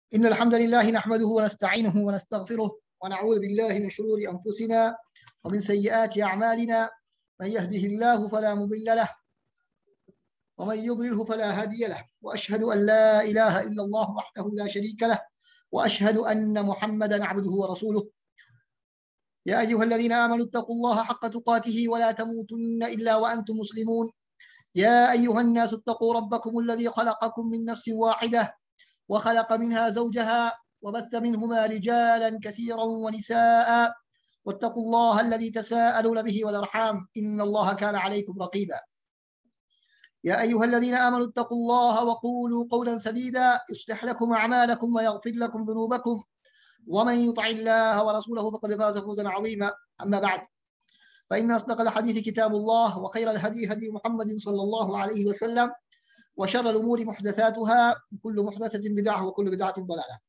إن الحمد لله نحمده ونستعينه ونستغفره ونعوذ بالله من شرور أنفسنا ومن سيئات أعمالنا من يهده الله فلا مضل له ومن يضلله فلا هادي له وأشهد أن لا إله إلا الله وحده لا شريك له وأشهد أن محمدا عبده ورسوله يا أيها الذين آمنوا اتقوا الله حق تقاته ولا تموتن إلا وأنتم مسلمون يا أيها الناس اتقوا ربكم الذي خلقكم من نفس واحدة وخلق منها زوجها وبث منهما رجالا كثيرا ونساء واتقوا الله الذي تساءلون به والأرحام إن الله كان عليكم رقيبا يا أيها الذين آمنوا اتقوا الله وقولوا قولا سديدا يصلح لكم أعمالكم ويغفر لكم ذنوبكم ومن يطع الله ورسوله فقد فاز فوزا عظيما أما بعد فإن أصدق الحديث كتاب الله وخير الهدي هدي محمد صلى الله عليه وسلم وشر الأمور محدثاتها وكل محدثة بدعة وكل بدعة ضلالة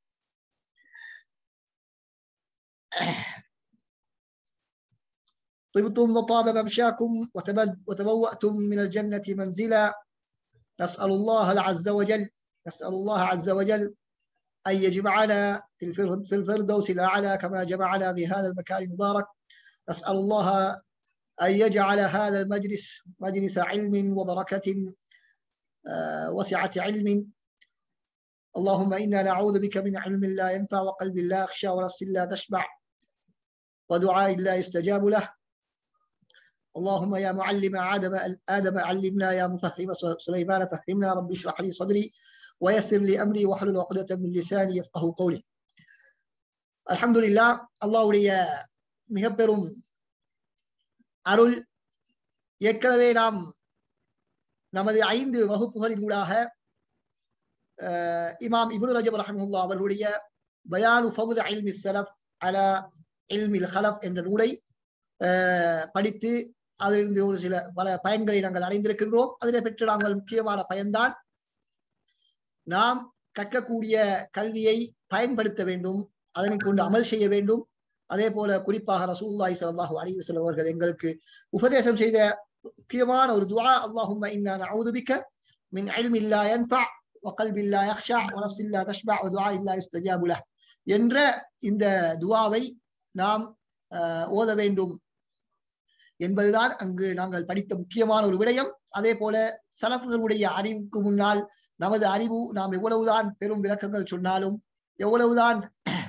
طبتم وطاب ممشاكم وتبوأتم من الجنة منزلا نسأل الله عز وجل نسأل الله عز وجل أن يجمعنا في في الفردوس الأعلى كما جمعنا في هذا المكان المبارك نسأل الله أن يجعل هذا المجلس مجلس علم وبركة وسعة علم اللهم إنا نعوذ بك من علم لا ينفع وقلب لا يخشى ونفس لا تشبع ودعاء لا يستجاب له اللهم يا معلم آدم آدم علمنا يا مفهم سليمان فهمنا رب اشرح لي صدري ويسر لي أمري واحلل عقدة من لساني يفقه قولي الحمد لله அல்லாவுடைய மிக பெரும் அருள் ஏற்கனவே நாம் நமது ஐந்து வகுப்புகளின் ஊடாக இமாம் இபுல் ரஜப் ரஹமுல்லா அவர்களுடைய பயானு ஃபவுத் இல்மி சலஃப் அல இல்மில் ஹலஃப் என்ற நூலை படித்து அதிலிருந்து ஒரு சில பல பயன்களை நாங்கள் அடைந்திருக்கின்றோம் அதில் பெற்று நாங்கள் முக்கியமான பயன்தான் நாம் கற்கக்கூடிய கல்வியை பயன்படுத்த வேண்டும் அதனை கொண்டு அமல் செய்ய வேண்டும் அதே போல குறிப்பாக ரசூல்லாய் சல்லாஹூ அலி வசலம் அவர்கள் எங்களுக்கு உபதேசம் செய்த முக்கியமான ஒரு துவா அல்லாஹும் இன்னா நஊது பிக்க மின் இல்மி லா யன்ஃபா وقلب لا يخشع ونفس لا تشبع ودعاء لا يستجاب له என்ற இந்த துவாவை நாம் ஓத வேண்டும் என்பதுதான் அங்கு நாங்கள் படித்த முக்கியமான ஒரு விடயம் அதே போல சலஃபுகளுடைய அறிவுக்கு முன்னால் நமது அறிவு நாம் எவ்வளவுதான் பெரும் விளக்கங்கள் சொன்னாலும் எவ்வளவுதான்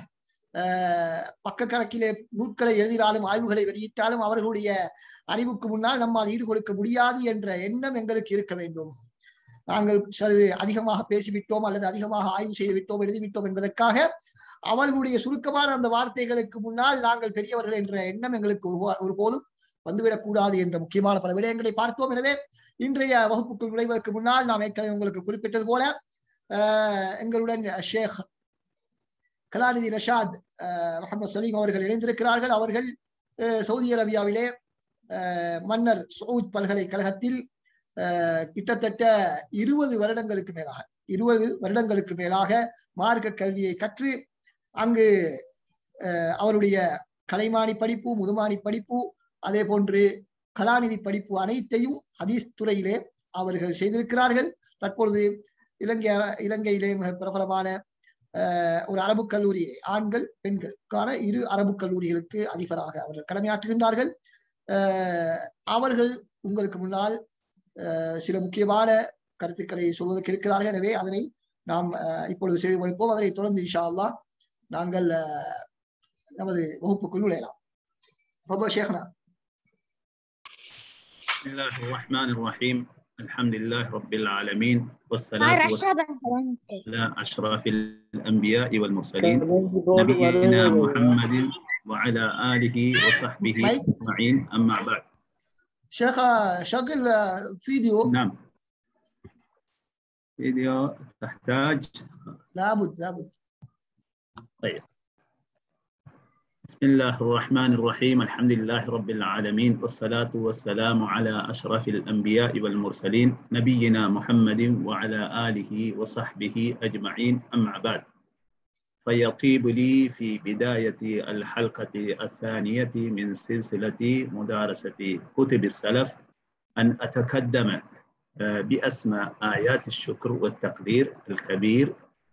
பக்க கணக்கிலே நூட்களை எழுதினாலும் ஆய்வுகளை வெளியிட்டாலும் அவர்களுடைய அறிவுக்கு முன்னால் நம்மால் ஈடு கொடுக்க முடியாது என்ற எண்ணம் எங்களுக்கு இருக்க வேண்டும் நாங்கள் சற்று அதிகமாக பேசிவிட்டோம் அல்லது அதிகமாக ஆய்வு செய்து விட்டோம் எழுதிவிட்டோம் என்பதற்காக அவர்களுடைய சுருக்கமான அந்த வார்த்தைகளுக்கு முன்னால் நாங்கள் பெரியவர்கள் என்ற எண்ணம் எங்களுக்கு ஒருபோதும் வந்துவிடக் கூடாது என்ற முக்கியமான பல விடயங்களை பார்த்தோம் எனவே இன்றைய வகுப்புக்குள் நுழைவதற்கு முன்னால் நாம் ஏற்கனவே உங்களுக்கு குறிப்பிட்டது போல எங்களுடன் ஷேக் கலாநிதி ரஷாத் முகமது சலீம் அவர்கள் இணைந்திருக்கிறார்கள் அவர்கள் சவுதி அரேபியாவிலே மன்னர் சவுத் பல்கலைக்கழகத்தில் கிட்டத்தட்ட இருபது வருடங்களுக்கு மேலாக இருபது வருடங்களுக்கு மேலாக மார்க்க கல்வியை கற்று அங்கு அவருடைய கலைமானி படிப்பு முதுமானி படிப்பு அதே போன்று கலாநிதி படிப்பு அனைத்தையும் ஹதீஸ் துறையிலே அவர்கள் செய்திருக்கிறார்கள் தற்பொழுது இலங்கை இலங்கையிலே மிக பிரபலமான ஒரு அரபு கல்லூரியிலே ஆண்கள் பெண்களுக்கான இரு அரபு கல்லூரிகளுக்கு அதிபராக அவர்கள் கடமையாற்றுகின்றார்கள் அவர்கள் உங்களுக்கு முன்னால் சில முக்கியமான கருத்துக்களை சொல்வதற்கு இருக்கிறார்கள் எனவே அதனை நாம் இப்பொழுது செவிமளிப்போம் அதனை தொடர்ந்து இன்ஷா அல்லா நாங்கள் நமது வகுப்புக்குள் நுழையலாம் ஷேக்னா بسم الله الرحمن الرحيم الحمد لله رب العالمين والصلاة والسلام على أشرف الأنبياء والمرسلين نبينا محمد وعلى آله وصحبه أجمعين أما بعد شيخ شغل فيديو نعم فيديو تحتاج لابد لابد طيب بسم الله الرحمن الرحيم الحمد لله رب العالمين والصلاة والسلام على أشرف الأنبياء والمرسلين نبينا محمد وعلى آله وصحبه أجمعين أما بعد فيطيب لي في بداية الحلقة الثانية من سلسلة مدارسة كتب السلف أن أتقدم بأسماء آيات الشكر والتقدير الكبير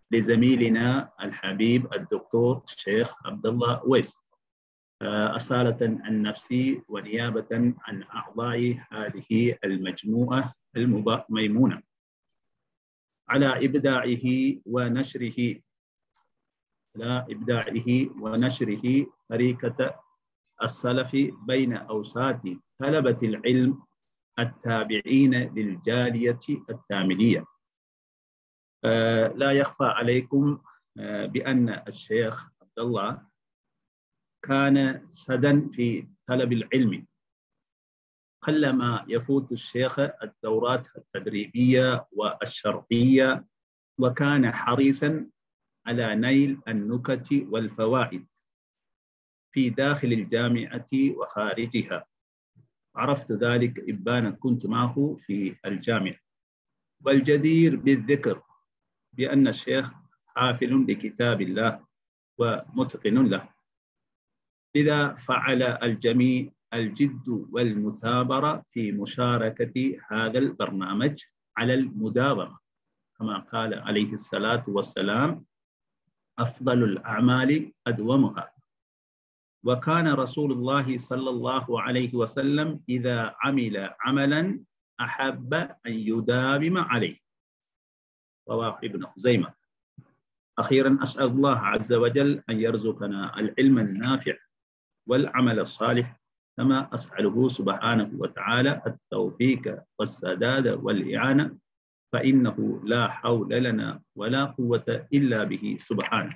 لزميلنا الحبيب الدكتور الشيخ عبد الله ويس أصالة عن نفسي ونيابة عن أعضاء هذه المجموعة الميمونة على إبداعه ونشره على إبداعه ونشره طريقة السلف بين أوساط طلبة العلم التابعين للجالية التاملية آه لا يخفى عليكم آه بأن الشيخ عبد الله كان سدا في طلب العلم قلما يفوت الشيخ الدورات التدريبية والشرعية وكان حريصا على نيل النكت والفوائد في داخل الجامعة وخارجها عرفت ذلك إبانا كنت معه في الجامعة والجدير بالذكر بأن الشيخ حافل لكتاب الله ومتقن له لذا فعل الجميع الجد والمثابرة في مشاركة هذا البرنامج على المداومة كما قال عليه الصلاة والسلام أفضل الأعمال أدومها وكان رسول الله صلى الله عليه وسلم إذا عمل عملا أحب أن يداوم عليه رواه ابن خزيمة أخيرا أسأل الله عز وجل أن يرزقنا العلم النافع والعمل الصالح كما أسأله سبحانه وتعالى التوفيق والسداد والإعانة فإنه لا حول لنا ولا قوة إلا به سبحانه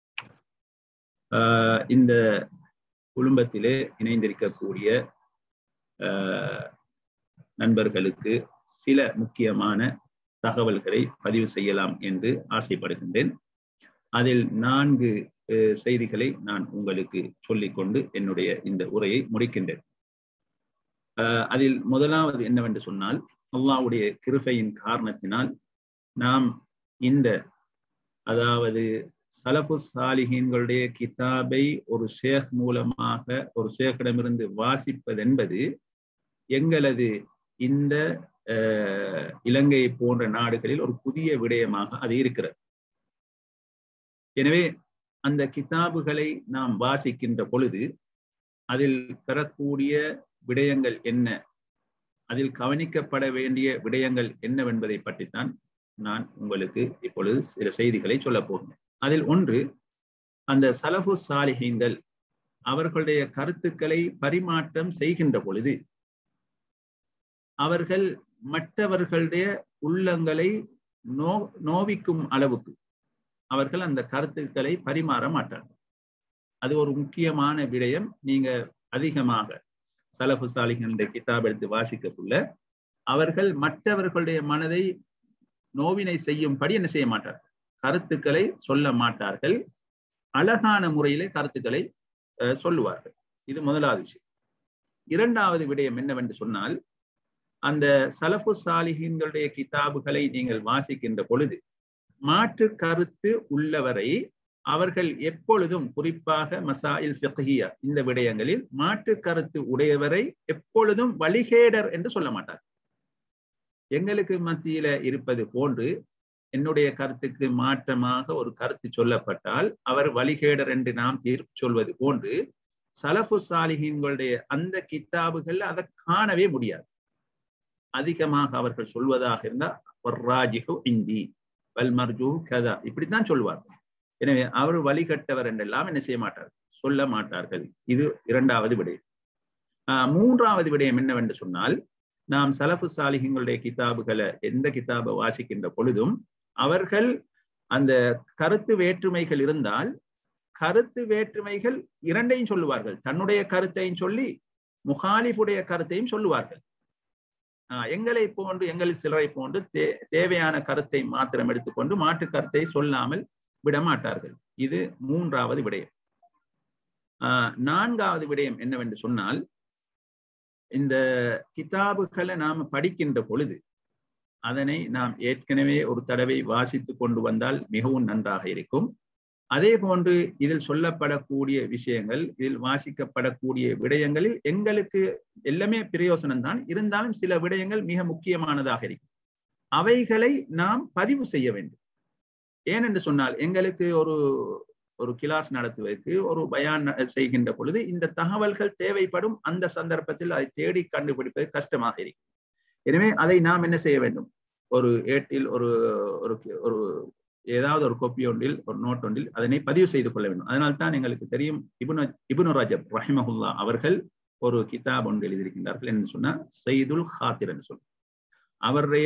آه இந்த குடும்பத்திலே இணைந்திருக்கக்கூடிய நண்பர்களுக்கு சில முக்கியமான தகவல்களை பதிவு செய்யலாம் என்று ஆசைப்படுகின்றேன் அதில் நான்கு செய்திகளை நான் உங்களுக்கு சொல்லிக்கொண்டு என்னுடைய இந்த உரையை முடிக்கின்றேன் அதில் முதலாவது என்னவென்று சொன்னால் அல்லாவுடைய கிருபையின் காரணத்தினால் நாம் இந்த அதாவது சலபு சாலிஹீன்களுடைய கிதாபை ஒரு ஷேக் மூலமாக ஒரு ஷேக்கிடமிருந்து வாசிப்பதென்பது எங்களது இந்த இலங்கை போன்ற நாடுகளில் ஒரு புதிய விடயமாக அது இருக்கிறது எனவே அந்த கிதாபுகளை நாம் வாசிக்கின்ற பொழுது அதில் பெறக்கூடிய விடயங்கள் என்ன அதில் கவனிக்கப்பட வேண்டிய விடயங்கள் என்னவென்பதை பற்றித்தான் நான் உங்களுக்கு இப்பொழுது சில செய்திகளை சொல்ல போகிறேன் அதில் ஒன்று அந்த சலபு சாலிஹீன்கள் அவர்களுடைய கருத்துக்களை பரிமாற்றம் செய்கின்ற பொழுது அவர்கள் மற்றவர்களுடைய உள்ளங்களை நோ நோவிக்கும் அளவுக்கு அவர்கள் அந்த கருத்துக்களை பரிமாற மாட்டார்கள் அது ஒரு முக்கியமான விடயம் நீங்க அதிகமாக சலஃபு சாலிகளுடைய கிதாப் எடுத்து வாசிக்கக்குள்ள அவர்கள் மற்றவர்களுடைய மனதை நோவினை செய்யும்படி என்ன செய்ய மாட்டார்கள் கருத்துக்களை சொல்ல மாட்டார்கள் அழகான முறையிலே கருத்துக்களை சொல்லுவார்கள் இது முதலாவது விஷயம் இரண்டாவது விடயம் என்னவென்று சொன்னால் அந்த சலஃபு சாலிஹீன்களுடைய கிதாபுகளை நீங்கள் வாசிக்கின்ற பொழுது மாற்று கருத்து உள்ளவரை அவர்கள் எப்பொழுதும் குறிப்பாக மசாயில் ஃபிக்ஹியா இந்த விடயங்களில் மாற்று கருத்து உடையவரை எப்பொழுதும் வழிகேடர் என்று சொல்ல மாட்டார் எங்களுக்கு மத்தியில இருப்பது போன்று என்னுடைய கருத்துக்கு மாற்றமாக ஒரு கருத்து சொல்லப்பட்டால் அவர் வழிகேடர் என்று நாம் தீர்ப்பு சொல்வது போன்று சலஃபு சாலிஹீன்களுடைய அந்த கித்தாபுகள் அதை காணவே முடியாது அதிகமாக அவர்கள் சொல்வதாக இருந்தால் இந்தி வல்மர்ஜு கதா இப்படித்தான் சொல்வார்கள் எனவே அவர் வழிகட்டவர் என்றெல்லாம் என்ன செய்ய மாட்டார்கள் சொல்ல மாட்டார்கள் இது இரண்டாவது விடயம் ஆஹ் மூன்றாவது விடயம் என்னவென்று சொன்னால் நாம் சலஃபு சாலிகங்களுடைய கிதாபுகளை எந்த கிதாபை வாசிக்கின்ற பொழுதும் அவர்கள் அந்த கருத்து வேற்றுமைகள் இருந்தால் கருத்து வேற்றுமைகள் இரண்டையும் சொல்லுவார்கள் தன்னுடைய கருத்தையும் சொல்லி முகாலிஃபுடைய கருத்தையும் சொல்லுவார்கள் எங்களை போன்று எங்கள் சிலரை போன்று தே தேவையான கருத்தை மாத்திரம் எடுத்துக்கொண்டு மாற்று கருத்தை சொல்லாமல் விடமாட்டார்கள் இது மூன்றாவது விடயம் ஆஹ் நான்காவது விடயம் என்னவென்று சொன்னால் இந்த கிதாபுகளை நாம் படிக்கின்ற பொழுது அதனை நாம் ஏற்கனவே ஒரு தடவை வாசித்து கொண்டு வந்தால் மிகவும் நன்றாக இருக்கும் அதே போன்று இதில் சொல்லப்படக்கூடிய விஷயங்கள் இதில் வாசிக்கப்படக்கூடிய விடயங்களில் எங்களுக்கு எல்லாமே பிரயோசனம் தான் இருந்தாலும் சில விடயங்கள் மிக முக்கியமானதாக இருக்கும் அவைகளை நாம் பதிவு செய்ய வேண்டும் ஏனென்று சொன்னால் எங்களுக்கு ஒரு ஒரு கிளாஸ் நடத்துவதற்கு ஒரு பயான் செய்கின்ற பொழுது இந்த தகவல்கள் தேவைப்படும் அந்த சந்தர்ப்பத்தில் அதை தேடி கண்டுபிடிப்பது கஷ்டமாக இருக்கும் எனவே அதை நாம் என்ன செய்ய வேண்டும் ஒரு ஏட்டில் ஒரு ஒரு ஒரு ஏதாவது ஒரு கோப்பி ஒன்றில் ஒரு நோட் ஒன்றில் அதனை பதிவு செய்து கொள்ள வேண்டும் அதனால் தான் எங்களுக்கு தெரியும் இபுனு இபுனு ரஜப் ரஹிமஹுல்லா அவர்கள் ஒரு கிதாப் ஒன்று எழுதியிருக்கின்றார்கள் என்று சொன்னா செய்துல் ஹாத்திர் என்று சொல்லும் அவருடைய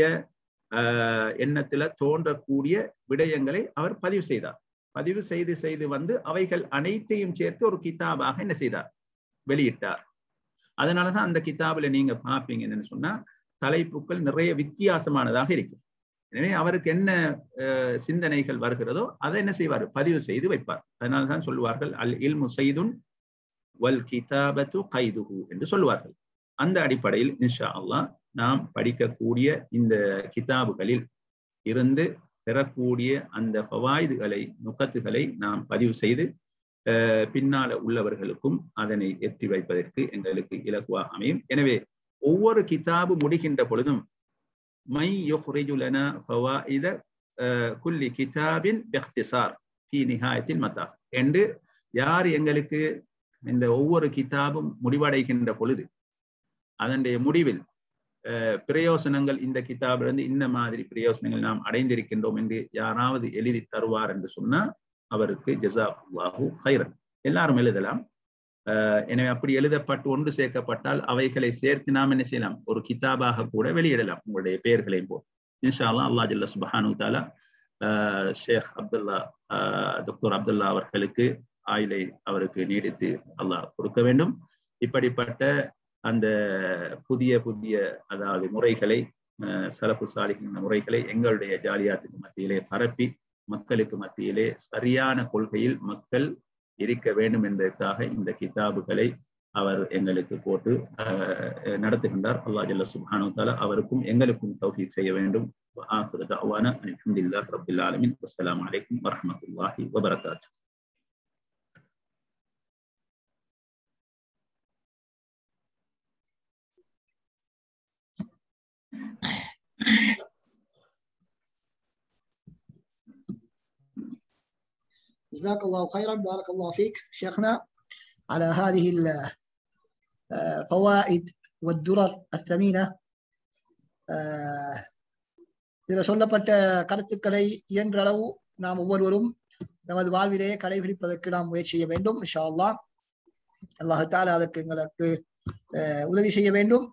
ஆஹ் எண்ணத்துல தோன்றக்கூடிய விடயங்களை அவர் பதிவு செய்தார் பதிவு செய்து செய்து வந்து அவைகள் அனைத்தையும் சேர்த்து ஒரு கிதாபாக என்ன செய்தார் வெளியிட்டார் அதனாலதான் அந்த கிதாபில் நீங்க பார்ப்பீங்க என்னன்னு சொன்னா தலைப்புகள் நிறைய வித்தியாசமானதாக இருக்கும் எனவே அவருக்கு என்ன சிந்தனைகள் வருகிறதோ அதை என்ன செய்வார் பதிவு செய்து வைப்பார் அதனால்தான் சொல்லுவார்கள் அல் இல்மு செய்துன் வல் கிதாபத்து கைதுகு என்று சொல்லுவார்கள் அந்த அடிப்படையில் இன்ஷா அல்லாஹ் நாம் படிக்கக்கூடிய இந்த கிதாபுகளில் இருந்து பெறக்கூடிய அந்த ஃபவாய்துகளை நுக்கத்துகளை நாம் பதிவு செய்து பின்னால உள்ளவர்களுக்கும் அதனை எட்டி வைப்பதற்கு எங்களுக்கு இலக்குவாக அமையும் எனவே ஒவ்வொரு கிதாபு முடிகின்ற பொழுதும் மை யுஹ்ரிஜுலன ஃபவாயித குல்லி கிதாபின் பெஹ்திசார் ஃபி நிஹாயத்தின் மத்தா என்று யார் எங்களுக்கு இந்த ஒவ்வொரு கிதாபும் முடிவடைகின்ற பொழுது அதனுடைய முடிவில் பிரயோசனங்கள் இந்த கிதாபிலிருந்து இந்த மாதிரி பிரயோசனங்கள் நாம் அடைந்திருக்கின்றோம் என்று யாராவது எழுதி தருவார் என்று சொன்னால் அவருக்கு ஜசா அல்லாஹூ ஹைரன் எல்லாரும் எழுதலாம் எனவே அப்படி எழுதப்பட்டு ஒன்று சேர்க்கப்பட்டால் அவைகளை சேர்த்து நாம் என்ன செய்யலாம் ஒரு கிதாபாக கூட வெளியிடலாம் உங்களுடைய பெயர்களையும் போல் இன்ஷா அல்லா அல்லா ஜல்ல சுபஹானு தாலா ஷேக் அப்துல்லா டாக்டர் அப்துல்லா அவர்களுக்கு ஆயிலை அவருக்கு நீடித்து அல்லாஹ் கொடுக்க வேண்டும் இப்படிப்பட்ட அந்த புதிய புதிய அதாவது முறைகளை சலப்பு சாலிகின்ற முறைகளை எங்களுடைய ஜாலியாத்துக்கு மத்தியிலே பரப்பி மக்களுக்கு மத்தியிலே சரியான கொள்கையில் மக்கள் இருக்க வேண்டும் என்பதற்காக இந்த கிதாபுகளை அவர் எங்களுக்கு போட்டு நடத்துகின்றார் அல்லா ஜல்ல சுபானு தாலா அவருக்கும் எங்களுக்கும் தௌஃபீக் செய்ய வேண்டும் وآخر دعوانا أن الحمد لله رب العالمين والسلام عليكم ورحمة الله وبركاته جزاك الله خيرا بارك الله فيك شيخنا على هذه الفوائد والدرر الثمينة இதில் சொல்லப்பட்ட கருத்துக்களை இயன்ற அளவு நாம் ஒவ்வொருவரும் நமது வாழ்விலே கடைபிடிப்பதற்கு நாம் முயற்சி செய்ய வேண்டும் இன்ஷா அல்லா அல்லாஹால அதற்கு எங்களுக்கு உதவி செய்ய வேண்டும்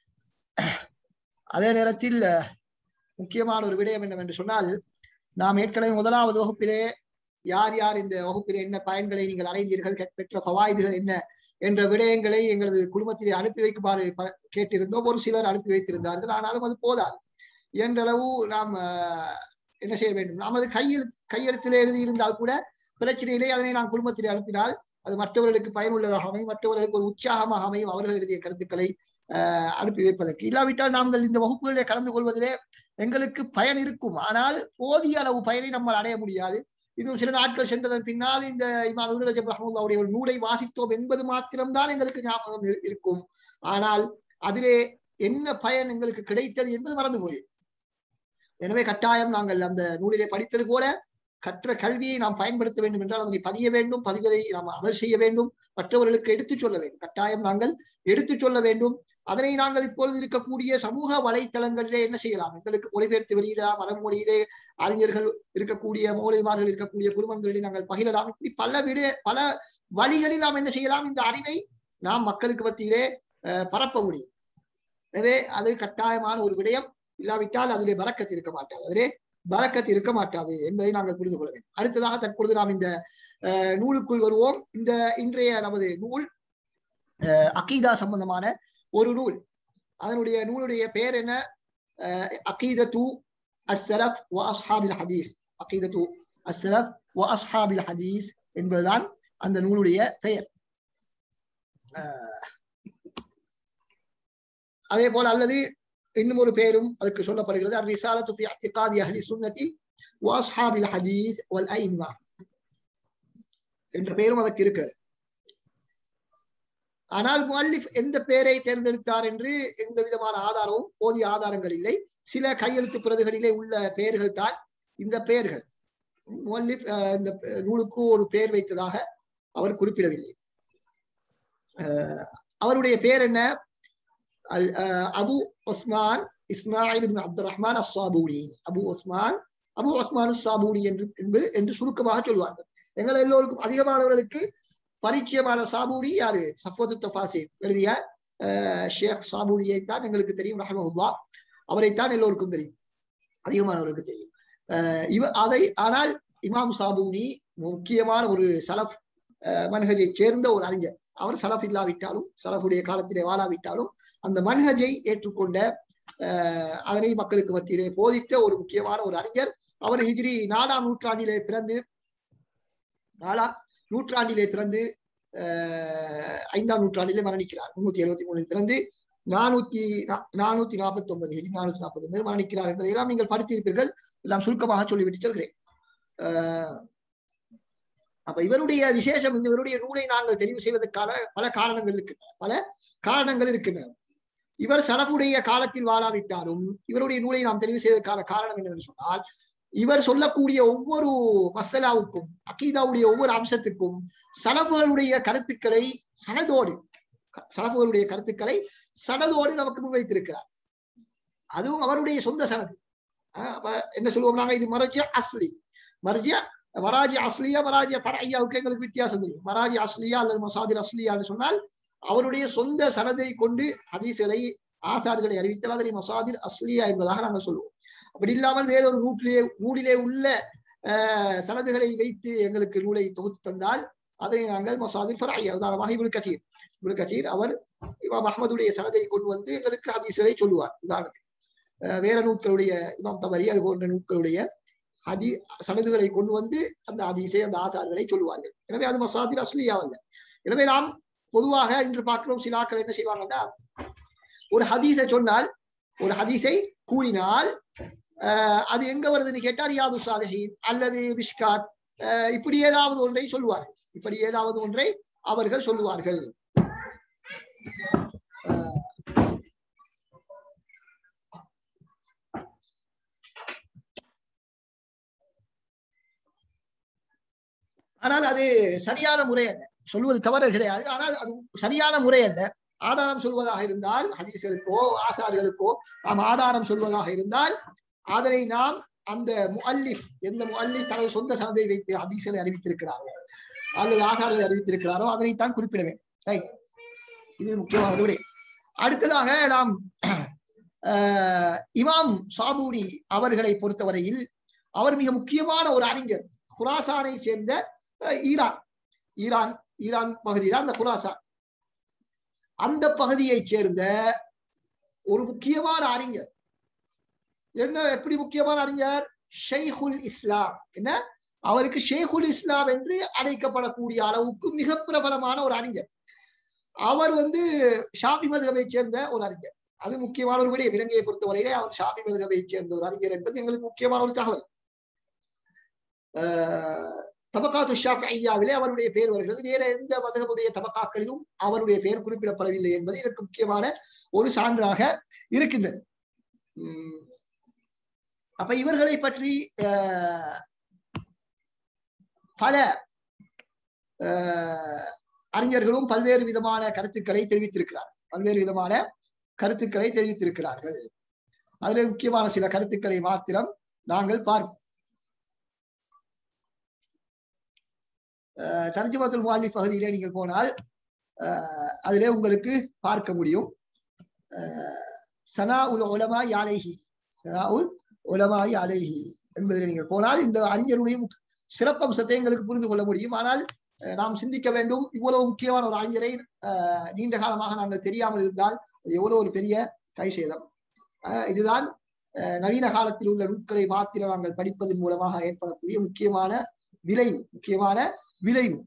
அதே நேரத்தில் முக்கியமான ஒரு விடயம் என்னவென்று சொன்னால் நாம் ஏற்கனவே முதலாவது வகுப்பிலே யார் யார் இந்த வகுப்பில் என்ன பயன்களை நீங்கள் அடைந்தீர்கள் பெற்ற பவாய்துகள் என்ன என்ற விடயங்களை எங்களது குடும்பத்திலே அனுப்பி வைக்குமாறு கேட்டிருந்தோம் ஒரு சிலர் அனுப்பி வைத்திருந்தார்கள் ஆனாலும் அது போதாது என்றளவு நாம் என்ன செய்ய வேண்டும் நமது கையெழுத்து கையெழுத்திலே எழுதி இருந்தால் கூட பிரச்சனையிலே அதனை நாம் குடும்பத்திலே அனுப்பினால் அது மற்றவர்களுக்கு பயனுள்ளதாக அமையும் மற்றவர்களுக்கு ஒரு உற்சாகமாக அமையும் அவர்கள் எழுதிய கருத்துக்களை அனுப்பி வைப்பதற்கு இல்லாவிட்டால் நாங்கள் இந்த வகுப்புகளிலே கலந்து கொள்வதிலே எங்களுக்கு பயன் இருக்கும் ஆனால் போதிய அளவு பயனை நம்மால் அடைய முடியாது இன்னும் சில நாட்கள் சென்றதன் பின்னால் இந்த இமாம் இப்னு ரஹமுல்லாவுடைய ஒரு நூலை வாசித்தோம் என்பது மாத்திரம்தான் எங்களுக்கு ஞாபகம் இருக்கும் ஆனால் அதிலே என்ன பயன் எங்களுக்கு கிடைத்தது என்பது மறந்து போய் எனவே கட்டாயம் நாங்கள் அந்த நூலிலே படித்தது போல கற்ற கல்வியை நாம் பயன்படுத்த வேண்டும் என்றால் அதனை பதிய வேண்டும் பதிவதை நாம் அமல் செய்ய வேண்டும் மற்றவர்களுக்கு எடுத்துச் சொல்ல வேண்டும் கட்டாயம் நாங்கள் எடுத்துச் சொல்ல வேண்டும் அதனை நாங்கள் இப்பொழுது இருக்கக்கூடிய சமூக வலைத்தளங்களிலே என்ன செய்யலாம் எங்களுக்கு மொழிபெயர்த்து வெளியிடலாம் மரமொழியிலே அறிஞர்கள் இருக்கக்கூடிய மௌலிமார்கள் இருக்கக்கூடிய குடும்பங்களிலே நாங்கள் பகிரலாம் இப்படி பல விட பல வழிகளில் நாம் என்ன செய்யலாம் இந்த அறிவை நாம் மக்களுக்கு மத்தியிலே பரப்ப முடியும் எனவே அது கட்டாயமான ஒரு விடயம் இல்லாவிட்டால் அதிலே பறக்கத்து இருக்க மாட்டாது அதிலே பறக்கத்து இருக்க மாட்டாது என்பதை நாங்கள் புரிந்து கொள்ள வேண்டும் அடுத்ததாக தற்பொழுது நாம் இந்த நூலுக்குள் வருவோம் இந்த இன்றைய நமது நூல் அகீதா சம்பந்தமான ஒரு நூல் அதனுடைய நூலுடைய பெயர் என்ன அகீதத்து அஸ்ஸலஃப் வ அஸ்ஹாபில் ஹதீஸ் அகீதத்து அஸ்ஸலஃப் வ அஸ்ஹாபில் ஹதீஸ் என்பதுதான் அந்த நூலுடைய பெயர் அதே போல அல்லது இன்னும் ஒரு பெயரும் அதுக்கு சொல்லப்படுகிறது الرسالة في اعتقاد أهل السنة وأصحاب الحديث والأئمة என்ற பெயரும் அதற்கு இருக்கு ஆனால் முல்லிஃப் எந்த பெயரை தேர்ந்தெடுத்தார் என்று எந்த விதமான ஆதாரமும் போதிய ஆதாரங்கள் இல்லை சில கையெழுத்து பிரதிகளிலே உள்ள பெயர்கள் தான் இந்த பெயர்கள் முல்லிஃப் இந்த நூலுக்கு ஒரு பெயர் வைத்ததாக அவர் குறிப்பிடவில்லை அவருடைய பெயர் என்ன அபு ஒஸ்மான் இஸ்மாயில் அப்துல் ரஹ்மான் அஸ்ஸாபூனி அபு ஒஸ்மான் அபு ஒஸ்மான் சாபூனி என்று என்பது என்று சுருக்கமாக சொல்வார்கள் எங்கள் எல்லோருக்கும் அதிகமானவர்களுக்கு பரிச்சயமான சாபூனி யாரு சஃபத்து தஃபாசி எழுதிய ஷேக் சாபூனியை தான் எங்களுக்கு தெரியும் ரஹமஹுல்லா அவரைத்தான் எல்லோருக்கும் தெரியும் அதிகமானவர்களுக்கு தெரியும் இவ அதை ஆனால் இமாம் சாபூனி முக்கியமான ஒரு சலஃப் மன்ஹஜை சேர்ந்த ஒரு அறிஞர் அவர் சலஃப் இல்லாவிட்டாலும் சலஃபுடைய காலத்திலே வாழாவிட்டாலும் அந்த மன்ஹஜை ஏற்றுக்கொண்ட அதனை மக்களுக்கு மத்தியிலே போதித்த ஒரு முக்கியமான ஒரு அறிஞர் அவர் ஹிஜ்ரி நாலாம் நூற்றாண்டிலே பிறந்து நாலாம் நூற்றாண்டிலே பிறந்து ஐந்தாம் நூற்றாண்டிலே மரணிக்கிறார் முன்னூத்தி எழுபத்தி மூணில் பிறந்து நானூத்தி நானூத்தி நாற்பத்தி ஒன்பது ஹிஜ்ரி நானூத்தி நாற்பத்தி ஒன்பது மரணிக்கிறார் என்பதையெல்லாம் நீங்கள் படித்திருப்பீர்கள் எல்லாம் சுருக்கமாக சொல்லிவிட்டு சொல்கிறேன் அப்ப இவருடைய விசேஷம் இந்த இவருடைய நூலை நாங்கள் தெரிவு செய்வதற்கான பல காரணங்கள் இருக்கின்றன பல காரணங்கள் இருக்கின்றன இவர் சலஃபுடைய காலத்தில் வாழாவிட்டாலும் இவருடைய நூலை நாம் தெரிவு செய்வதற்கான காரணம் என்னவென்று சொன்னால் இவர் சொல்லக்கூடிய ஒவ்வொரு மசலாவுக்கும் அக்கீதாவுடைய ஒவ்வொரு அம்சத்துக்கும் சலஃபுகளுடைய கருத்துக்களை சனதோடு சலஃபுகளுடைய கருத்துக்களை சனதோடு நமக்கு முன்வைத்திருக்கிறார் அதுவும் அவருடைய சொந்த சனது அப்ப என்ன சொல்லுவோம் நாங்க இது மரஜிய அஸ்லி மரஜிய மராஜி அஸ்லியா மராஜிய ஃபரையாவுக்கு எங்களுக்கு வித்தியாசம் தெரியும் மராஜி அஸ்லியா அல்லது மசாதிர் அஸ்லியான்னு சொன்னால் அவருடைய சொந்த சனதை கொண்டு ஹதீஸ்களை ஆசார்களை அறிவித்தால் அதனை மசாதிர் அஸ்லியா என்பதாக நாங்கள் சொல்லுவோம் அப்படி இல்லாமல் வேறொரு நூற்றிலே நூலிலே உள்ள சனதுகளை வைத்து எங்களுக்கு நூலை தொகுத்து தந்தால் அதை நாங்கள் மசாதிர் ஃபராய் உதாரணமாக இபுல் கசீர் இபுல் கசீர் அவர் இமாம் அஹமதுடைய சனதை கொண்டு வந்து எங்களுக்கு ஹதீஸ்களை சொல்லுவார் உதாரணத்துக்கு வேற நூட்களுடைய இமாம் தவறி அது போன்ற நூட்களுடைய ஹதி சனதுகளை கொண்டு வந்து அந்த ஹதீஸை அந்த ஆசார்களை சொல்லுவார்கள் எனவே அது மசாதிர் அஸ்லியா அல்ல எனவே நாம் பொதுவாக இன்று பார்க்கிறோம் சிலாக்கள் என்ன செய்வாங்கன்னா ஒரு ஹதீஸை சொன்னால் ஒரு ஹதீஸை கூறினால் அது எங்க வருதுன்னு கேட்டா ரியாது சாலஹீன் அல்லது மிஷ்காத் இப்படி ஏதாவது ஒன்றை சொல்லுவார்கள் இப்படி ஏதாவது ஒன்றை அவர்கள் சொல்லுவார்கள் ஆனால் அது சரியான முறை அல்ல சொல்வது தவறு கிடையாது ஆனால் அது சரியான முறை அல்ல ஆதாரம் சொல்வதாக இருந்தால் ஹதீஸ்களுக்கோ ஆசார்களுக்கோ நாம் ஆதாரம் சொல்வதாக இருந்தால் அதனை நாம் அந்த முஅல்லிஃப் எந்த முஅல்லிஃப் தனது சொந்த சனதை வைத்து ஹதீஸ்களை அறிவித்திருக்கிறாரோ அல்லது ஆசார்களை அறிவித்திருக்கிறாரோ அதனைத்தான் குறிப்பிட வேண்டும் ரைட் இது முக்கியமான விடை அடுத்ததாக நாம் இமாம் சாபூனி அவர்களை பொறுத்தவரையில் அவர் மிக முக்கியமான ஒரு அறிஞர் குராசானை சேர்ந்த ஈரான் ஈரான் ஈரான் பகுதி தான் அந்த குராசான் அந்த பகுதியைச் சேர்ந்த ஒரு முக்கியமான அறிஞர் என்ன எப்படி முக்கியமான அறிஞர் ஷெய்குல் இஸ்லாம் என்ன அவருக்கு ஷேகுல் இஸ்லாம் என்று அழைக்கப்படக்கூடிய அளவுக்கு மிக பிரபலமான ஒரு அறிஞர் அவர் வந்து ஷாபி மதுகவை சேர்ந்த ஒரு அறிஞர் அது முக்கியமான ஒரு விடயம் இலங்கையை பொறுத்தவரையிலே அவர் ஷாபி மதுகவை சேர்ந்த ஒரு அறிஞர் என்பது எங்களுக்கு முக்கியமான ஒரு தகவல் தபகாத்து ஷாஃப் ஐயாவிலே அவருடைய பெயர் வருகிறது வேற எந்த மதகமுடைய தபக்காக்களிலும் அவருடைய பெயர் குறிப்பிடப்படவில்லை என்பது இதற்கு முக்கியமான ஒரு சான்றாக இருக்கின்றது அப்ப இவர்களை பற்றி பல அறிஞர்களும் பல்வேறு விதமான கருத்துக்களை தெரிவித்திருக்கிறார் பல்வேறு விதமான கருத்துக்களை தெரிவித்திருக்கிறார்கள் அதுல முக்கியமான சில கருத்துக்களை மாத்திரம் நாங்கள் பார்ப்போம் தர்ஜுமத்துல் முவாலி பகுதியிலே நீங்கள் போனால் அதிலே உங்களுக்கு பார்க்க முடியும் சனா உல் உலமா யாலேஹி சனா உல் உலமா யாலேஹி என்பதில் நீங்கள் போனால் இந்த அறிஞருடைய சிறப்பம்சத்தை எங்களுக்கு புரிந்து கொள்ள முடியும் ஆனால் நாம் சிந்திக்க வேண்டும் இவ்வளவு முக்கியமான ஒரு அறிஞரை நீண்ட காலமாக நாங்கள் தெரியாமல் இருந்தால் அது எவ்வளவு ஒரு பெரிய கை சேதம் இதுதான் நவீன காலத்தில் உள்ள நூட்களை மாத்திரம் நாங்கள் படிப்பதன் மூலமாக ஏற்படக்கூடிய முக்கியமான விளைவு முக்கியமான விளைவு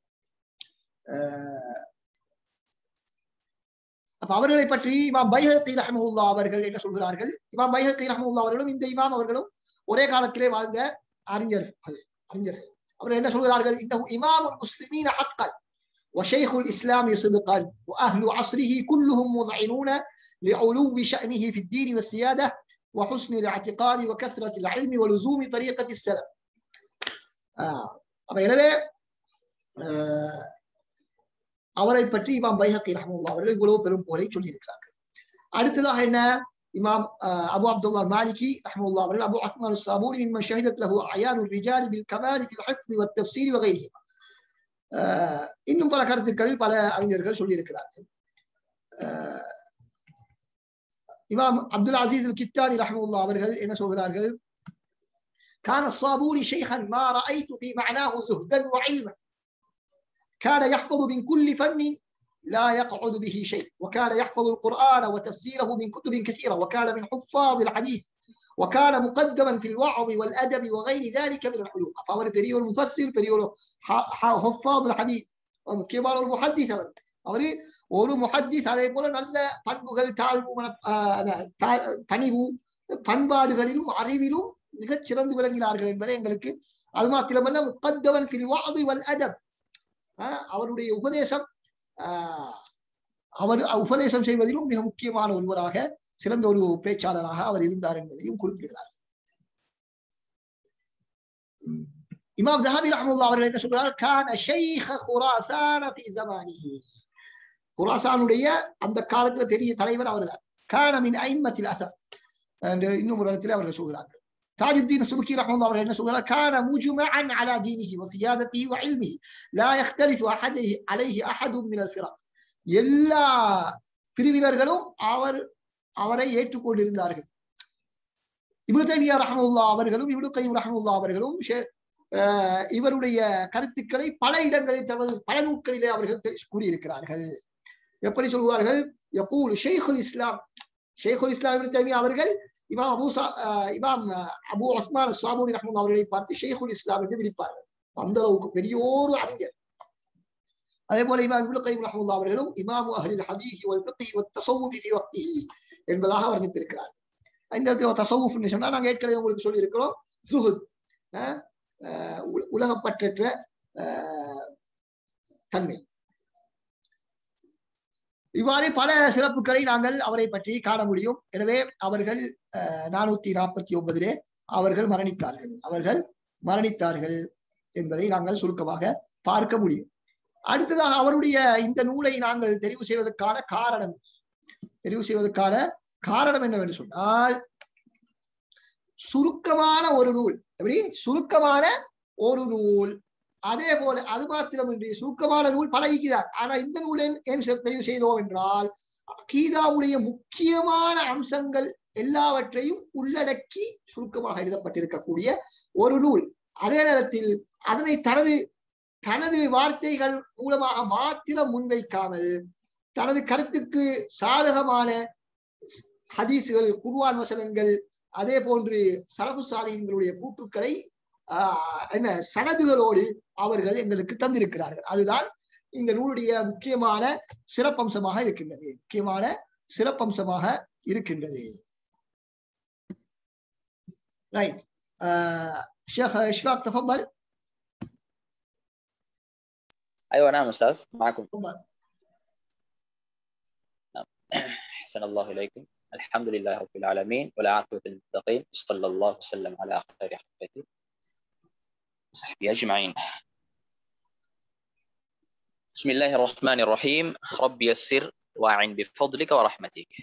அப்ப அவர்களை பற்றி இமாம் பைஹத்தி ரஹமுல்லா அவர்கள் என்ன சொல்கிறார்கள் இமாம் பைஹத்தி ரஹமுல்லா அவர்களும் இந்த இமாம் அவர்களும் ஒரே காலத்திலே வாழ்ந்த அறிஞர்கள் அறிஞர்கள் அவர்கள் என்ன சொல்கிறார்கள் இந்த இமாம் முஸ்லிமீன் ஹத்கன் وشيخ الإسلام صدقا وأهل عصره كلهم مذعنون لعلو شأنه في الدين والسيادة وحسن الاعتقاد وكثرة العلم ولزوم طريقة السلف ஆஹ் அப்ப எனவே ஆஹ் அவரை பற்றி இமாம் பைஹக்கி ரஹமுல்லா அவர்கள் இவ்வளவு பெரும் போரை சொல்லியிருக்கிறார்கள் அடுத்ததாக என்ன இமாம் ஆஹ் அபு அப்துல்லா மாலிகி ரஹமுல்லா அவர்கள் அபு அஸ்மான் சாபூரி மிம்மன் ஷஹிதத் லஹு அயானு ரிஜாலி பில் கமாலி ஃபில் ஹஃப்தி வத் தஃப்சீரி வகைரிஹி ஆஹ் இன்னும் பல கருத்துக்கள் பல அறிஞர்கள் சொல்லியிருக்கிறார்கள் ஆஹ் இமாம் அப்துல் அசீஸ் அல் கித்தானி ரஹமுல்லா அவர்கள் என்ன சொல்கிறார்கள் كان الصابوني شيخا ما رأيت في معناه زهدا وعلما كان يحفظ من كل فن لا يقعد به شيء وكان يحفظ القرآن وتفسيره من كتب كثيرة وكان من حفاظ الحديث وكان مقدما في الوعظ والأدب وغير ذلك من العلوم فهو بريور المفسر بريور حفاظ الحديث முக்கியமான ஒரு முஹத்திஸ் அவர் அவரு ஒரு முஹத்திஸ் அதே போல நல்ல பண்புகள் தாழ்வு பணிவு பண்பாடுகளிலும் அறிவிலும் மிகச் சிறந்து விளங்கினார்கள் என்பதை எங்களுக்கு அது மாத்திரமல்ல முக்கத்தவன் ஃபில் வாது வல் அதப் அவருடைய உபதேசம் அவர் உபதேசம் செய்வதிலும் மிக முக்கியமான ஒருவராக சிறந்த ஒரு பேச்சாளராக அவர் இருந்தார் என்பதையும் குறிப்பிடுகிறார் இமாம் ஜஹாபி ரஹமுல்லா அவர்கள் என்ன சொல்கிறார் கான ஷைஹ குராசான ஃபி ஜமானிஹி குராசானுடைய அந்த காலத்துல பெரிய தலைவர் அவர்தான் கான மின் ஐம்மத்தில் அசர் என்று இன்னும் ஒரு இடத்துல அவர்கள் சொல்கிறார்கள் تاج الدين السبكي رحمه الله عليه نسوه كان مجمعا على دينه وسيادته وعلمه لا يختلف أحد عليه أحد من الفرق எல்லா பிரிவினர்களும் அவர் அவரை ஏற்றுக்கொண்டிருந்தார்கள் இப்னு தைமியா ரஹமுல்லா அவர்களும் இப்னு கைம் ரஹமுல்லா அவர்களும் இவருடைய கருத்துக்களை பல இடங்களில் தனது பல நூட்களிலே அவர்கள் கூறியிருக்கிறார்கள் எப்படி சொல்வார்கள் யகூல் ஷேகுல் இஸ்லாம் ஷேகுல் இஸ்லாம் இப்னு தைமியா அவர்கள் இமாம் அபு இமாம் அபு உஸ்மான் சாபூனி ரஹ்மன் அவர்களை பார்த்து ஷேகுல் இஸ்லாம் என்று விழிப்பார்கள் அந்த அளவுக்கு பெரியோரு அறிஞர் அதே போல இமாம் இப்னு கைம் ரஹ்மத்துல்லாஹி அவர்களும் இமாம் அஹ்லில் ஹதீஸ் வல் ஃபிக்ஹ் வத் தஸவ்வுஃப் ஃபி வக்திஹி என்பதாக வர்ணித்திருக்கிறார் இந்த இடத்துல தசவுஃப் சொன்னா நாங்க ஏற்கனவே உங்களுக்கு சொல்லி இருக்கிறோம் சுஹுத் உலகப்பற்றற்ற தன்மை இவ்வாறு பல சிறப்புகளை நாங்கள் அவரை பற்றி காண முடியும் எனவே அவர்கள் நானூத்தி நாற்பத்தி ஒன்பதிலே அவர்கள் மரணித்தார்கள் அவர்கள் மரணித்தார்கள் என்பதை நாங்கள் சுருக்கமாக பார்க்க முடியும் அடுத்ததாக அவருடைய இந்த நூலை நாங்கள் தெரிவு செய்வதற்கான காரணம் தெரிவு செய்வதற்கான காரணம் என்னவென்று சொன்னால் சுருக்கமான ஒரு நூல் எப்படி சுருக்கமான ஒரு நூல் அதே போல அது மாத்திரமின்றி சுருக்கமான நூல் பல ஈக்குதான் ஆனா இந்த நூலை ஏன் தெரிவு செய்தோம் என்றால் கீதாவுடைய முக்கியமான அம்சங்கள் எல்லாவற்றையும் உள்ளடக்கி சுருக்கமாக எழுதப்பட்டிருக்கக்கூடிய ஒரு நூல் அதே நேரத்தில் அதனை தனது தனது வார்த்தைகள் மூலமாக மாத்திரம் முன்வைக்காமல் தனது கருத்துக்கு சாதகமான ஹதீசுகள் குர்வான் வசனங்கள் அதே போன்று சலபு சாலிகளுடைய கூற்றுக்களை ஆஹ் என்ன சனதுகளோடு அவர்கள் எங்களுக்கு தந்திருக்கிறார்கள் அதுதான் இந்த நூலுடைய முக்கியமான சிறப்பம்சமாக இருக்கின்றது முக்கியமான சிறப்பம்சமாக இருக்கின்றது ரைட் ஷேக் இஷ்வாக் تفضل ايوه نعم استاذ معكم تفضل احسن الله اليكم الحمد لله رب العالمين والعاقبة للمتقين صلى الله وسلم على خير خلقه وصحبه أجمعين بسم الله الرحمن الرحيم رب يسر واعن بفضلك ورحمتك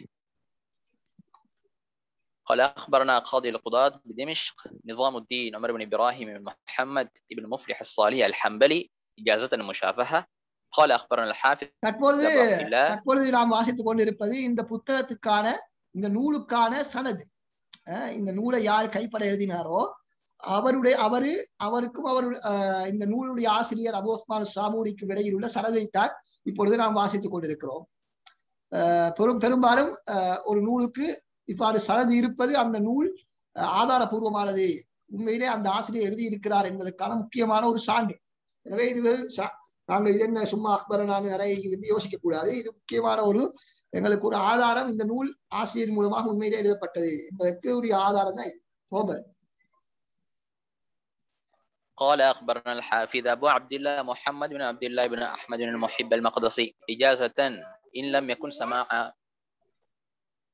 قال أخبرنا قاضي القضاة بدمشق نظام الدين عمر بن إبراهيم بن محمد بن مفلح الصالح الحنبلي إجازة المشافهة قال أخبرنا الحافظ தற்பொழுது أبو عبد الله தற்பொழுது நாம் வாசித்துக் கொண்டிருப்பது இந்த புத்தகத்துக்கான இந்த நூலுக்கான சனது அஹ் இந்த நூலை யார் கைப்பட எழுதினாரோ அவருடைய அவரு அவருக்கும் அவர் இந்த நூலுடைய ஆசிரியர் அபு உஸ்மான் சாமூரிக்கும் இடையில் உள்ள சனதைத்தான் இப்பொழுது நாம் வாசித்துக் கொண்டிருக்கிறோம் அஹ் பெரும் பெரும்பாலும் அஹ் ஒரு நூலுக்கு இவ்வாறு சனது இருப்பது அந்த நூல் அஹ் ஆதாரபூர்வமானது உண்மையிலே அந்த ஆசிரியர் எழுதியிருக்கிறார் என்பதற்கான முக்கியமான ஒரு சான்று எனவே இது சா- நாங்கள் இது என்ன சும்மா அக்பரனான நிறைய இருந்து யோசிக்க கூடாது இது முக்கியமான ஒரு எங்களுக்கு ஒரு ஆதாரம் இந்த நூல் ஆசிரியர் மூலமாக உண்மையிலே எழுதப்பட்டது என்பதற்கு ஒரு ஆதாரம் தான் இது போதல் قال أخبرنا الحافظ أبو عبد الله محمد بن عبد الله بن أحمد بن المحب المقدسي إجازة إن لم يكن سماعا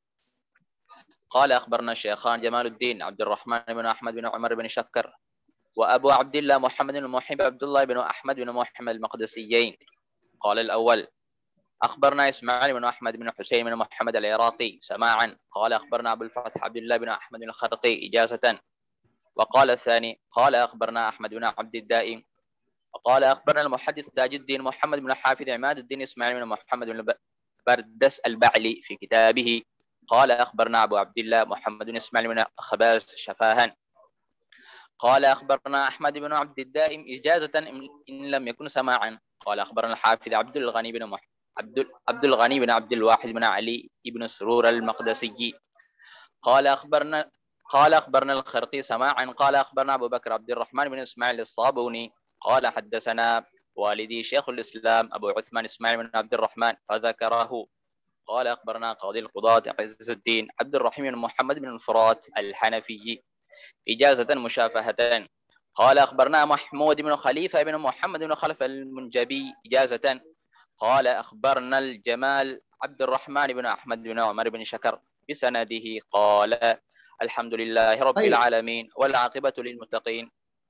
قال أخبرنا الشيخان جمال الدين عبد الرحمن بن أحمد بن عمر بن شكر وأبو عبد الله محمد بن محب عبد الله بن أحمد بن محمد المقدسيين قال الأول أخبرنا إسماعيل بن أحمد بن حسين بن محمد العراقي سماعا قال أخبرنا أبو الفتح عبد الله بن أحمد بن الخرقي إجازة وقال الثاني قال أخبرنا أحمد بن عبد الدائم وقال أخبرنا المحدث تاج الدين محمد بن حافظ عماد الدين إسماعيل بن محمد بن بردس البعلي في كتابه قال أخبرنا أبو عبد الله محمد بن إسماعيل بن خباز شفاها قال أخبرنا أحمد بن عبد الدائم إجازة إن لم يكن سماعا قال أخبرنا الحافظ عبد الغني بن مح... عبد عبد الغني بن عبد الواحد بن علي بن سرور المقدسي قال أخبرنا قال أخبرنا الخرقي سماعا قال أخبرنا أبو بكر عبد الرحمن بن إسماعيل الصابوني قال حدثنا والدي شيخ الإسلام أبو عثمان إسماعيل بن عبد الرحمن فذكره قال أخبرنا قاضي القضاة عز الدين عبد الرحيم بن محمد بن الفرات الحنفي إجازة مشافهة قال أخبرنا محمود بن خليفة بن محمد بن خلف المنجبي إجازة قال أخبرنا الجمال عبد الرحمن بن أحمد بن عمر بن شكر بسنده قال الحمد لله رب طيب. العالمين والعاقبة للمتقين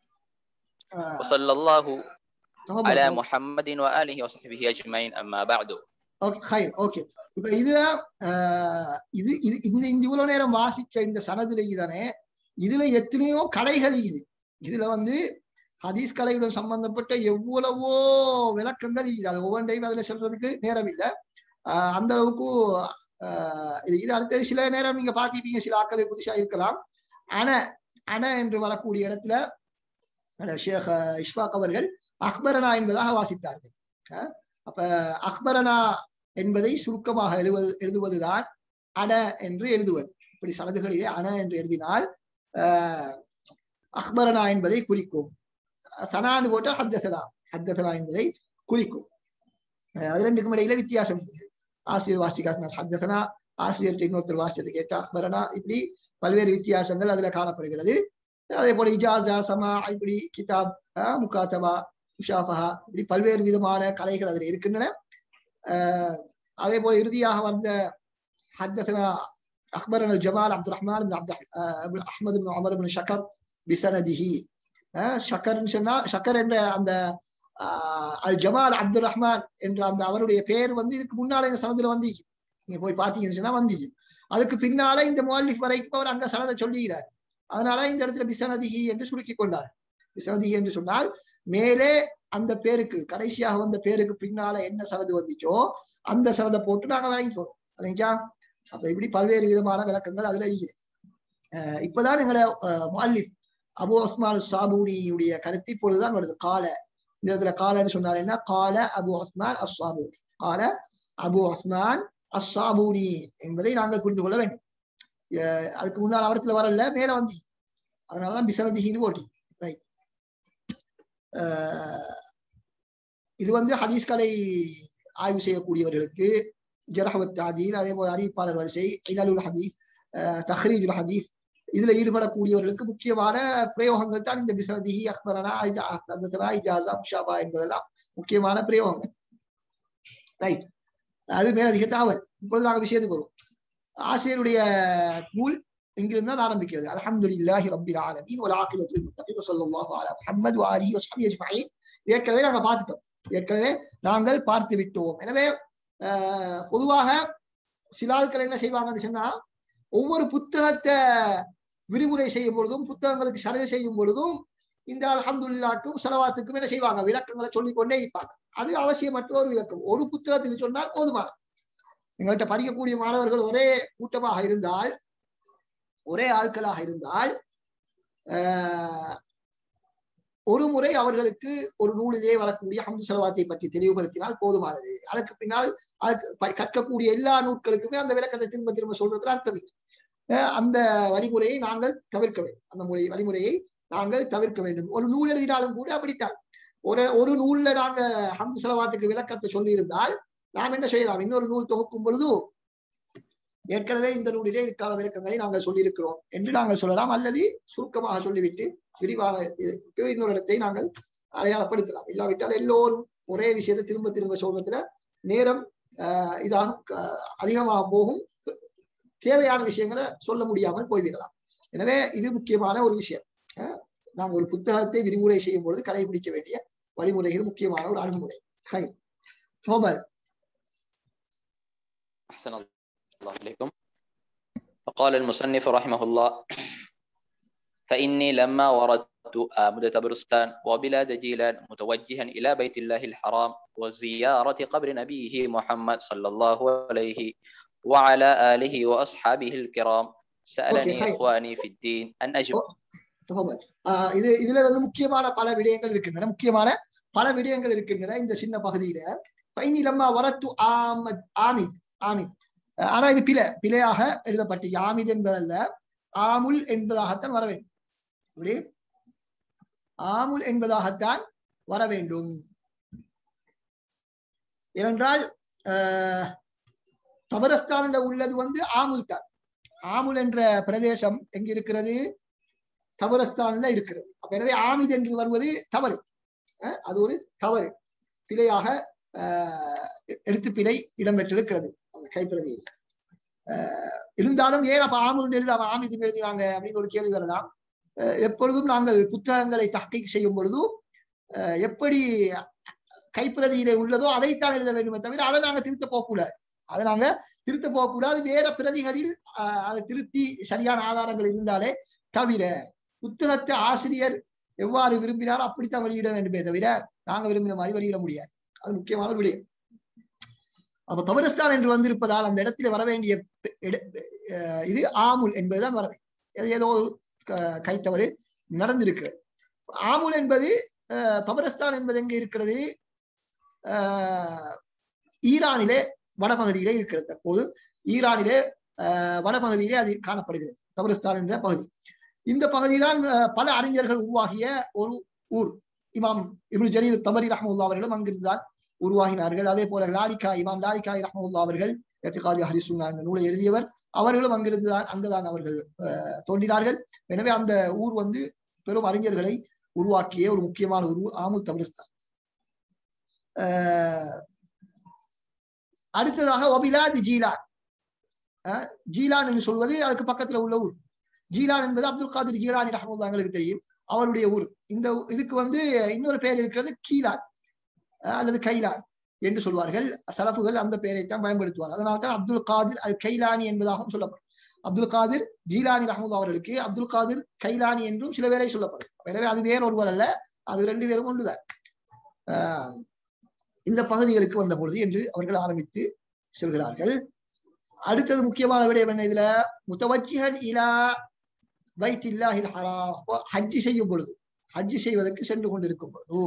ஆஹ் وصلى الله தகவல் على محمد وآله وصحبه أجمعين أما بعد ஓகே ஹைர் ஓகே இப்ப இதுல ஆஹ் இது இது இந்த இந்த இவ்வளவு நேரம் வாசிச்ச இந்த சனதுல தானே இதுல எத்தனையோ கலைகள் இது இதுல வந்து ஹதீஸ் கலையுடன் சம்பந்தப்பட்ட எவ்வளவோ விளக்கங்கள் இது அது ஒவ்வொன்றையும் அதுல சொல்றதுக்கு நேரம் இல்லை ஆஹ் அந்த அளவுக்கு ஆஹ் இது இது அடுத்தது சில நேரம் நீங்க பார்த்திருப்பீங்க சில ஆக்கள் புதுசா இருக்கலாம் அன அன என்று வரக்கூடிய இடத்துல அஹ் ஷேக் அஹ் இஷ்ஃபாக் அவர்கள் அக்பரனா என்பதாக வாசித்தார்கள் அஹ் அப்ப அக்பரனா என்பதை சுருக்கமாக எழுவது எழுதுவதுதான் அன என்று எழுதுவது இப்படி சனதுகளிலே அன என்று எழுதினால் ஆஹ் அக்பரனா என்பதை குறிக்கும் சனான்னு போட்டால் ஹத்தசனா ஹத்தசனா என்பதை குறிக்கும் அஹ் அது ரெண்டுக்கும் இடையில வித்தியாசம் இருக்குது ஆசிரியர் வாசி காட்டினா ஹத்தசனா ஆசிரியர்கிட்ட இன்னொருத்தர் வாசிச்சது கேட்ட அக்பரனா இப்படி பல்வேறு வித்தியாசங்கள் அதுல காணப்படுகிறது அதே போல இஜாசா சமா இப்படி கிதாப் அஹ் முகாத்தபா முஷாஃபஹா இப்படி பல்வேறு விதமான கலைகள் அதில் இருக்கின்றன ஆஹ் அதே போல இறுதியாக வந்த حدثنا اخبرنا الجمال عبد الرحمن بن عبد آه، بن احمد بن عمر بن شكر بسنده ஆஹ் ஷக்கர்னு சொன்னா ஷக்கர் என்ற அந்த ஆஹ் அல் ஜமால் அப்துல் ரஹ்மான் என்ற அந்த அவருடைய பெயர் வந்து இதுக்கு முன்னால இந்த சனதுல வந்தீங்க நீங்க போய் பாத்தீங்கன்னு சொன்னா வந்தீங்க அதுக்கு பின்னால இந்த முஅல்லிஃப் வரைக்கும் அவர் அங்க சனதை சொல்லுகிறார் அதனால இந்த இடத்துல பிசனதிஹி என்று சுருக்கி கொண்டார் பிசனதிஹி என்று சொன்னால் மேலே அந்த பேருக்கு கடைசியாக வந்த பேருக்கு பின்னால என்ன சனது வந்துச்சோ அந்த சனதை போட்டு நாங்க வாங்கிக்கோம் இல்லைங்களா அப்ப இப்படி பல்வேறு விதமான விளக்கங்கள் அதுல இருக்குது அஹ் இப்பதான் எங்களை முஅல்லிஃப் அபு உஸ்மான் சாபூனியுடைய கருத்து இப்பொழுதுதான் வருது கால இந்த இடத்துல காலன்னு சொன்னார் என்ன கால அபு உஸ்மான் அஸ்ஸாபூனி கால அபு உஸ்மான் அஸ்ஸாபூனி என்பதை நாங்கள் புரிந்து கொள்ள வேண்டும் அஹ் அதுக்கு முன்னால் அவரத்துல வரல மேல வந்து அதனாலதான் பிசனதிகின்னு போட்டி ரைட் இது வந்து ஹதீஸ் கலை ஆய்வு செய்யக்கூடியவர்களுக்கு ஜரஹவத் தாஜீல் அதே போல அறிவிப்பாளர் வரிசை ஐலாலுல் ஹதீஸ் தஹ்ரீஜுல் ஹதீஸ் இதுல ஈடுபடக்கூடியவர்களுக்கு முக்கியமான பிரயோகங்கள் தான் இந்த பிசனதிஹி அக்பரனா இஜா இஜாசா முஷாபா என்பதெல்லாம் முக்கியமான பிரயோகங்கள் ரைட் அது மேலதிக தகவல் இப்பொழுது நாங்கள் விஷயத்துக்கு வருவோம் ஆசிரியருடைய நூல் இங்கிருந்து ஆரம்பிக்கிறது அல்ஹம்துலில்லாஹி ரப்பில் ஆலமீன் வல் ஆகிபத்து லில் முத்தகீன் ஸல்லல்லாஹு அலா முஹம்மது வ ஆலிஹி வஸஹ்பிஹி அஜ்மஈன் ஏற்கனவே நாங்க பார்த்துட்டோம் ஏற்கனவே நாங்கள் பார்த்து விட்டோம் எனவே அஹ், பொதுவாக சில ஆட்கள் என்ன செய்வாங்கன்னு சொன்னா ஒவ்வொரு புத்தகத்தை விரிவுரை செய்யும் பொழுதும் புத்தகங்களுக்கு சரகு செய்யும் பொழுதும் இந்த அல்ஹம்துலில்லாக்கும் செலவாத்துக்கும் என்ன செய்வாங்க விளக்கங்களை சொல்லிக் கொண்டே இருப்பாங்க அது அவசியமற்ற ஒரு விளக்கம் ஒரு புத்தகத்துக்கு சொன்னால் போதுமான எங்கள்கிட்ட படிக்கக்கூடிய மாணவர்கள் ஒரே கூட்டமாக இருந்தால் ஒரே ஆட்களாக இருந்தால் ஆஹ், ஒரு முறை அவர்களுக்கு ஒரு நூலிலே வரக்கூடிய ஹம்து செலவாத்தை பற்றி தெளிவுபடுத்தினால் போதுமானது அதற்கு பின்னால் அதுக்கு ப- கற்கக்கூடிய எல்லா நூட்களுக்குமே அந்த விளக்கத்தை திரும்ப திரும்ப சொல்றதுல அர்த்தம் இல்லை அஹ், அந்த வழிமுறையை நாங்கள் தவிர்க்க வேண்டும் அந்த முறை வழிமுறையை நாங்கள் தவிர்க்க வேண்டும் ஒரு நூல் எழுதினாலும் கூட அப்படித்தான் ஒரு ஒரு நூல்ல நாங்க ஹம்து செலவாத்துக்கு விளக்கத்தை சொல்லி இருந்தால் நாம் என்ன செய்யலாம் இன்னொரு நூல் தொகுக்கும் பொழுது ஏற்கனவே இந்த நூலிலே இதுக்கான விளக்கங்களை நாங்கள் சொல்லியிருக்கிறோம் என்று நாங்கள் சொல்லலாம் அல்லது சுருக்கமாக சொல்லிவிட்டு விரிவான இதுக்கு இன்னொரு இடத்தை நாங்கள் அடையாளப்படுத்தலாம் இல்லாவிட்டால் எல்லோரும் ஒரே விஷயத்தை திரும்ப திரும்ப சொல்றதுல நேரம் ஆஹ் இதாக க- அதிகமாக போகும் தேவையான விஷயங்களை சொல்ல முடியாமல் போய்விடலாம் எனவே இது முக்கியமான ஒரு விஷயம் ஆஹ் நாம் ஒரு புத்தகத்தை விரிவுரை செய்யும் பொழுது கடைபிடிக்க வேண்டிய வழிமுறைகள் முக்கியமான ஒரு அணுகுமுறை ஹை தஃபல் أحسن الله إليكم فقال المصنف رحمه الله فإني لما وردت مدة برستان وبلاد جيلان متوجها إلى بيت الله الحرام وزيارة قبر نبيه محمد صلى الله عليه وعلى آله وأصحابه الكرام سألني خير. إخواني في الدين أن أجب தஃபல் ஆஹ் இது இதுல வந்து முக்கியமான பல விடயங்கள் இருக்கின்றன முக்கியமான பல விடயங்கள் இருக்கின்றன இந்த சின்ன பகுதியில பைனிலம்மா வரத்து ஆமத் ஆமித் ஆமித் அஹ் ஆனா இது பிழை பிழையாக எழுதப்பட்டு ஆமித் என்பதல்ல ஆமுல் என்பதாகத்தான் வர வேண்டும் இப்படி ஆமுல் என்பதாகத்தான் வர வேண்டும் ஏனென்றால் ஆஹ் தபரஸ்தானில் உள்ளது வந்து ஆமுல் தான் ஆமுல் என்ற பிரதேசம் எங்க இருக்கிறது தபரஸ்தான்ல இருக்கிறது அப்ப எனவே ஆமித் என்று வருவது தவறு அஹ் அது ஒரு தவறு பிழையாக ஆஹ் எழுத்து பிழை இடம்பெற்றிருக்கிறது அந்த கைப்பிரதியில் ஆஹ் இருந்தாலும் ஏன் அப்ப ஆமுல் எழுத ஆமித் எழுதினாங்க அப்படின்னு ஒரு கேள்வி வரலாம் அஹ் எப்பொழுதும் நாங்கள் புத்தகங்களை தஹ்கீக் செய்யும் பொழுதும் அஹ் எப்படி கைப்பிரதியிலே உள்ளதோ அதைத்தான் எழுத வேண்டுமே தவிர அதை நாங்க திருத்த போகக்கூடாது அதை நாங்க திருத்த போகக்கூடாது வேற பிரதிகளில் ஆஹ் அதை திருத்தி சரியான ஆதாரங்கள் இருந்தாலே தவிர புத்தகத்தை ஆசிரியர் எவ்வாறு விரும்பினாரோ அப்படித்தான் வெளியிட வேண்டுமே தவிர நாங்க விரும்பின மாதிரி வெளியிட முடியாது அது முக்கியமான ஒரு விடயம் அப்ப தபரஸ்தான் என்று வந்திருப்பதால் அந்த இடத்துல வர வேண்டிய பெ- இட- அஹ் இது ஆமுல் என்பதுதான் வர வேண்டும் அது ஏதோ ஒரு க- கைத்தவறு நடந்திருக்கிறது ஆமுல் என்பது அஹ், தபரஸ்தான் என்பது எங்க இருக்கிறது அஹ், ஈரானிலே வடபகுதியிலே இருக்கிறது தற்போது ஈரானிலே அஹ், வடபகுதியிலே அது காணப்படுகிறது தபரஸ்தான் என்ற பகுதி இந்த பகுதிதான் அஹ், பல அறிஞர்கள் உருவாகிய ஒரு ஊர் இமாம் இப்னு ஜரீர் தபரி ரஹமுல்லா அவர்களும் அங்கிருந்துதான் உருவாகினார்கள் அதே போல லாலிகா இமாம் லாலிகா ரஹமுல்லா அவர்கள் எத்திகாதி ஹரிசுன்னா என்ற நூலை எழுதியவர் அவர்களும் அங்கிருந்து தான் அங்குதான் அவர்கள் அஹ், தோன்றினார்கள் எனவே அந்த ஊர் வந்து பெரும் அறிஞர்களை உருவாக்கிய ஒரு முக்கியமான ஒரு ஊர் ஆமுல் தபரிஸ்தான் அஹ், அடுத்ததாக ஒபிலாத் ஜீலான் அஹ், ஜீலான் என்று சொல்வது அதுக்கு பக்கத்துல உள்ள ஊர் ஜீலான் என்பது அப்துல் காதிர் ஜீலானி ரஹமுல்லா எங்களுக்கு தெரியும் அவருடைய ஊர் இந்த இதுக்கு வந்து இன்னொரு பெயர் இருக்கிறது கீலான் அஹ், அல்லது கைலான் என்று சொல்வார்கள் சலஃபுகள் அந்த பெயரைத்தான் பயன்படுத்துவார் அதனால தான் அப்துல் காதிர் அல் கைலானி என்பதாகவும் சொல்லப்படும் அப்துல் காதிர் ஜீலானி ரஹமுல்லா அவர்களுக்கு அப்துல் காதிர் கைலானி என்றும் சில வேளை சொல்லப்படும் எனவே அது வேற ஒருவர் அல்ல அது ரெண்டு பேரும் ஒன்றுதான் ஆஹ் இந்த பகுதிகளுக்கு வந்த பொழுது என்று அவர்கள் ஆரம்பித்து சொல்கிறார்கள் அடுத்தது முக்கியமான விடயம் என்ன இதுல முத்தவஜிஹன் இலா பைத்தில்லாஹில் ஹராம் ஹஜ்ஜி செய்யும் பொழுது ஹஜ்ஜி செய்வதற்கு சென்று கொண்டிருக்கும் பொழுது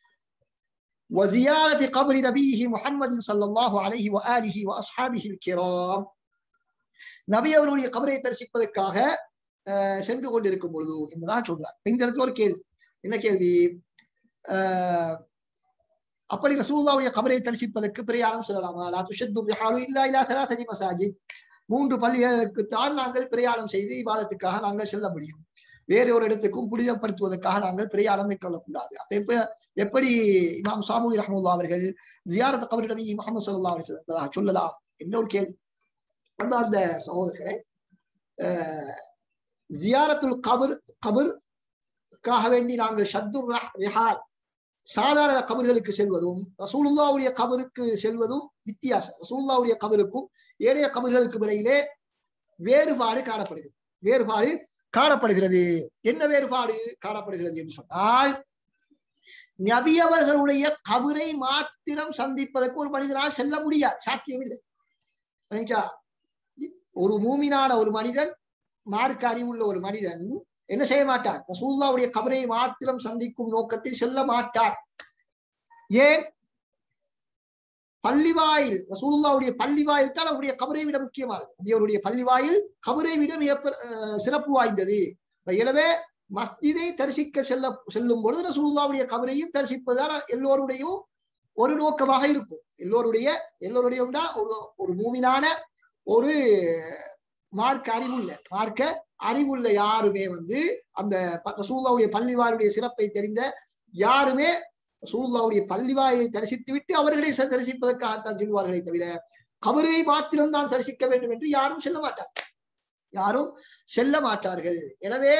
وزيارة قبر نبيه محمد صلى الله عليه وآله وأصحابه الكرام நபி அவருடைய கபரை தரிசிப்பதற்காக அஹ், சென்று கொண்டிருக்கும் பொழுது என்பதாக சொல்றார் இப்ப இந்த இடத்துல ஒரு கேள்வி என்ன கேள்வி அஹ், அப்படி ரசூலுல்லாவுடைய கபரை தரிசிப்பதற்கு பிரயாணம் சொல்லலாமா லா துஷத்து ரிஹாலு இல்லா இலா சலாசதி மசாஜித் மூன்று பள்ளிகளுக்கு தான் நாங்கள் பிரயாணம் செய்து இபாதத்துக்காக நாங்கள் செல்ல முடியும் வேற ஒரு இடத்துக்கும் புனிதப்படுத்துவதற்காக நாங்கள் பிரயாணம் மேற்கொள்ளக்கூடாது அப்ப எப்ப எப்படி இமாம் சாமூலி ரஹமுல்லா அவர்கள் ஜியாரத் கபர் நபி முகமது சல்லா அலிஸ்லாம் என்பதாக சொல்லலாம் என்ற ஒரு கேள்வி அந்த அந்த சகோதரர்களே அஹ், ஜியாரத்துல் கபர் கபருக்காக வேண்டி நாங்கள் ஷத்துர் ரஹ்- ரிஹால் சாதாரண கபர்களுக்கு செல்வதும் ரசூலுல்லாவுடைய கபருக்கு செல்வதும் வித்தியாசம் ரசூலுல்லாவுடைய கபருக்கும் ஏனைய கபர்களுக்கும் இடையிலே வேறுபாடு காணப்படுகிறது வேறுபாடு காணப்படுகிறது என்ன வேறுபாடு காணப்படுகிறது என்று சொன்னால் நபி அவர்களுடைய கபரை மாத்திரம் சந்திப்பதற்கு ஒரு மனிதனால் செல்ல முடியாது சாத்தியமில்லை சரிங்களா? ஒரு மூமினான ஒரு மனிதன் மார்க்க அறிவுள்ள ஒரு மனிதன் என்ன செய்ய மாட்டார் ரசூல்லாவுடைய கபரை மாத்திரம் சந்திக்கும் நோக்கத்தில் செல்ல மாட்டார் ஏன் பள்ளிவாயில் ரசூலுல்லாவுடைய பள்ளிவாயில் தான் அவருடைய கபரை விட முக்கியமானது நபி அவருடைய பள்ளிவாயில் கபரை விட மிக பெ- அஹ் சிறப்பு வாய்ந்தது இப்ப எனவே மஸ்ஜிதை தரிசிக்க செல்ல செல்லும் பொழுது ரசூலுல்லாவுடைய கபரையும் தரிசிப்பதுதான் எல்லோருடையும் ஒரு நோக்கமாக இருக்கும் எல்லோருடைய எல்லோருடைய ஒரு ஒரு மூமினான ஒரு மார்க்க அறிவுள்ள மார்க்க அறிவுள்ள யாருமே வந்து அந்த ப- ரசூலுல்லாவுடைய பள்ளிவாருடைய சிறப்பை தெரிந்த யாருமே ரசூலுல்லாவுடைய பள்ளிவாயை தரிசித்து விட்டு அவர்களை ச- தரிசிப்பதற்காகத்தான் சொல்வார்களே தவிர கபரை மாத்திரம் தான் தரிசிக்க வேண்டும் என்று யாரும் செல்ல மாட்டார் யாரும் செல்ல மாட்டார்கள் எனவே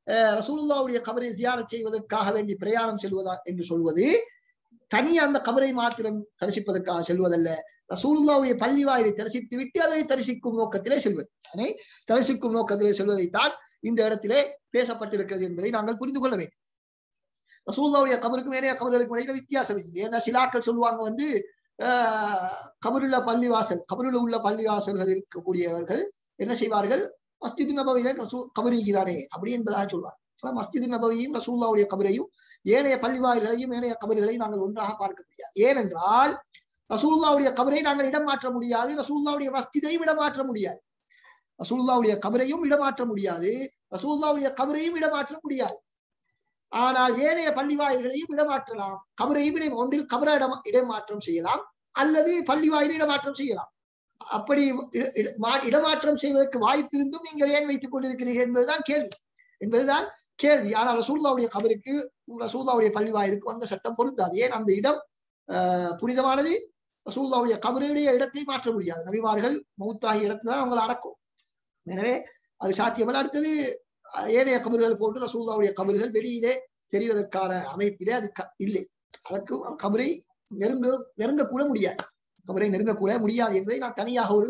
ரசூலுல்லாவுடைய கபரை ஜியாரத் செய்வதற்காக வேண்டி பிரயாணம் செல்வதா என்று சொல்வது தனி அந்த கபரை மாத்திரம் தரிசிப்பதற்காக செல்வதல்ல ரசூலுல்லாவுடைய பள்ளி வாயிலை தரிசித்து விட்டு அதை தரிசிக்கும் நோக்கத்திலே செல்வது அதனை தரிசிக்கும் நோக்கத்திலே செல்வதைத்தான் இந்த இடத்திலே பேசப்பட்டிருக்கிறது என்பதை நாங்கள் புரிந்து கொள்ள வேண்டும் ரசூல்லாவுடைய கபருக்கும் ஏனைய கபர்களுக்கும் இடையில வித்தியாசம் இருக்குது ஏன்னா சிலாக்கள் சொல்லுவாங்க வந்து ஆஹ் கபருள்ள பள்ளிவாசல் கபருள்ள உள்ள பள்ளிவாசல்கள் இருக்கக்கூடியவர்கள் என்ன செய்வார்கள் மஸ்ஜிது நபவியில கபரிக்கு தானே அப்படி என்பதாக சொல்வார் ஆனா மஸ்ஜிது நபவியும் ரசூல்லாவுடைய கபரையும் ஏனைய பள்ளிவாயில்களையும் ஏனைய கபர்களையும் நாங்கள் ஒன்றாக பார்க்க முடியாது ஏனென்றால் ரசூல்லாவுடைய கபரை நாங்கள் இடம் மாற்ற முடியாது ரசூல்லாவுடைய மஸ்ஜிதையும் இடம் மாற்ற முடியாது ரசூல்லாவுடைய கபரையும் இடமாற்ற முடியாது ரசூல்லாவுடைய கபரையும் இடமாற்ற முடியாது ஆனால் ஏனைய பள்ளிவாயில்களையும் இடமாற்றலாம் கபரையும் இடம் ஒன்றில் கபர இடம் இடமாற்றம் செய்யலாம் அல்லது பள்ளிவாயிலை இடமாற்றம் செய்யலாம் அப்படி இடமாற்றம் செய்வதற்கு வாய்ப்பு இருந்தும் நீங்கள் ஏன் வைத்துக் கொண்டிருக்கிறீர்கள் என்பதுதான் கேள்வி என்பதுதான் கேள்வி ஆனால் ரசூல்லாவுடைய கபருக்கு ரசூல்லாவுடைய பள்ளிவாயிலுக்கு வந்த சட்டம் பொருந்தாது ஏன் அந்த இடம் புனிதமானது ரசூல்லாவுடைய கபருடைய இடத்தை மாற்ற முடியாது நபிமார்கள் மௌத்தாகிய இடத்துல தான் அவங்களை அடக்கும் எனவே அது சாத்தியமல்ல அடுத்தது ஏனைய கபர்கள் போன்று ரசூல்லாவுடைய கபர்கள் வெளியிலே தெரிவதற்கான அமைப்பிலே அது இல்லை அதற்கு கபரை நெருங்க நெருங்கக்கூட முடியாது கபரை நெருங்கக்கூட முடியாது என்பதை நான் தனியாக ஒரு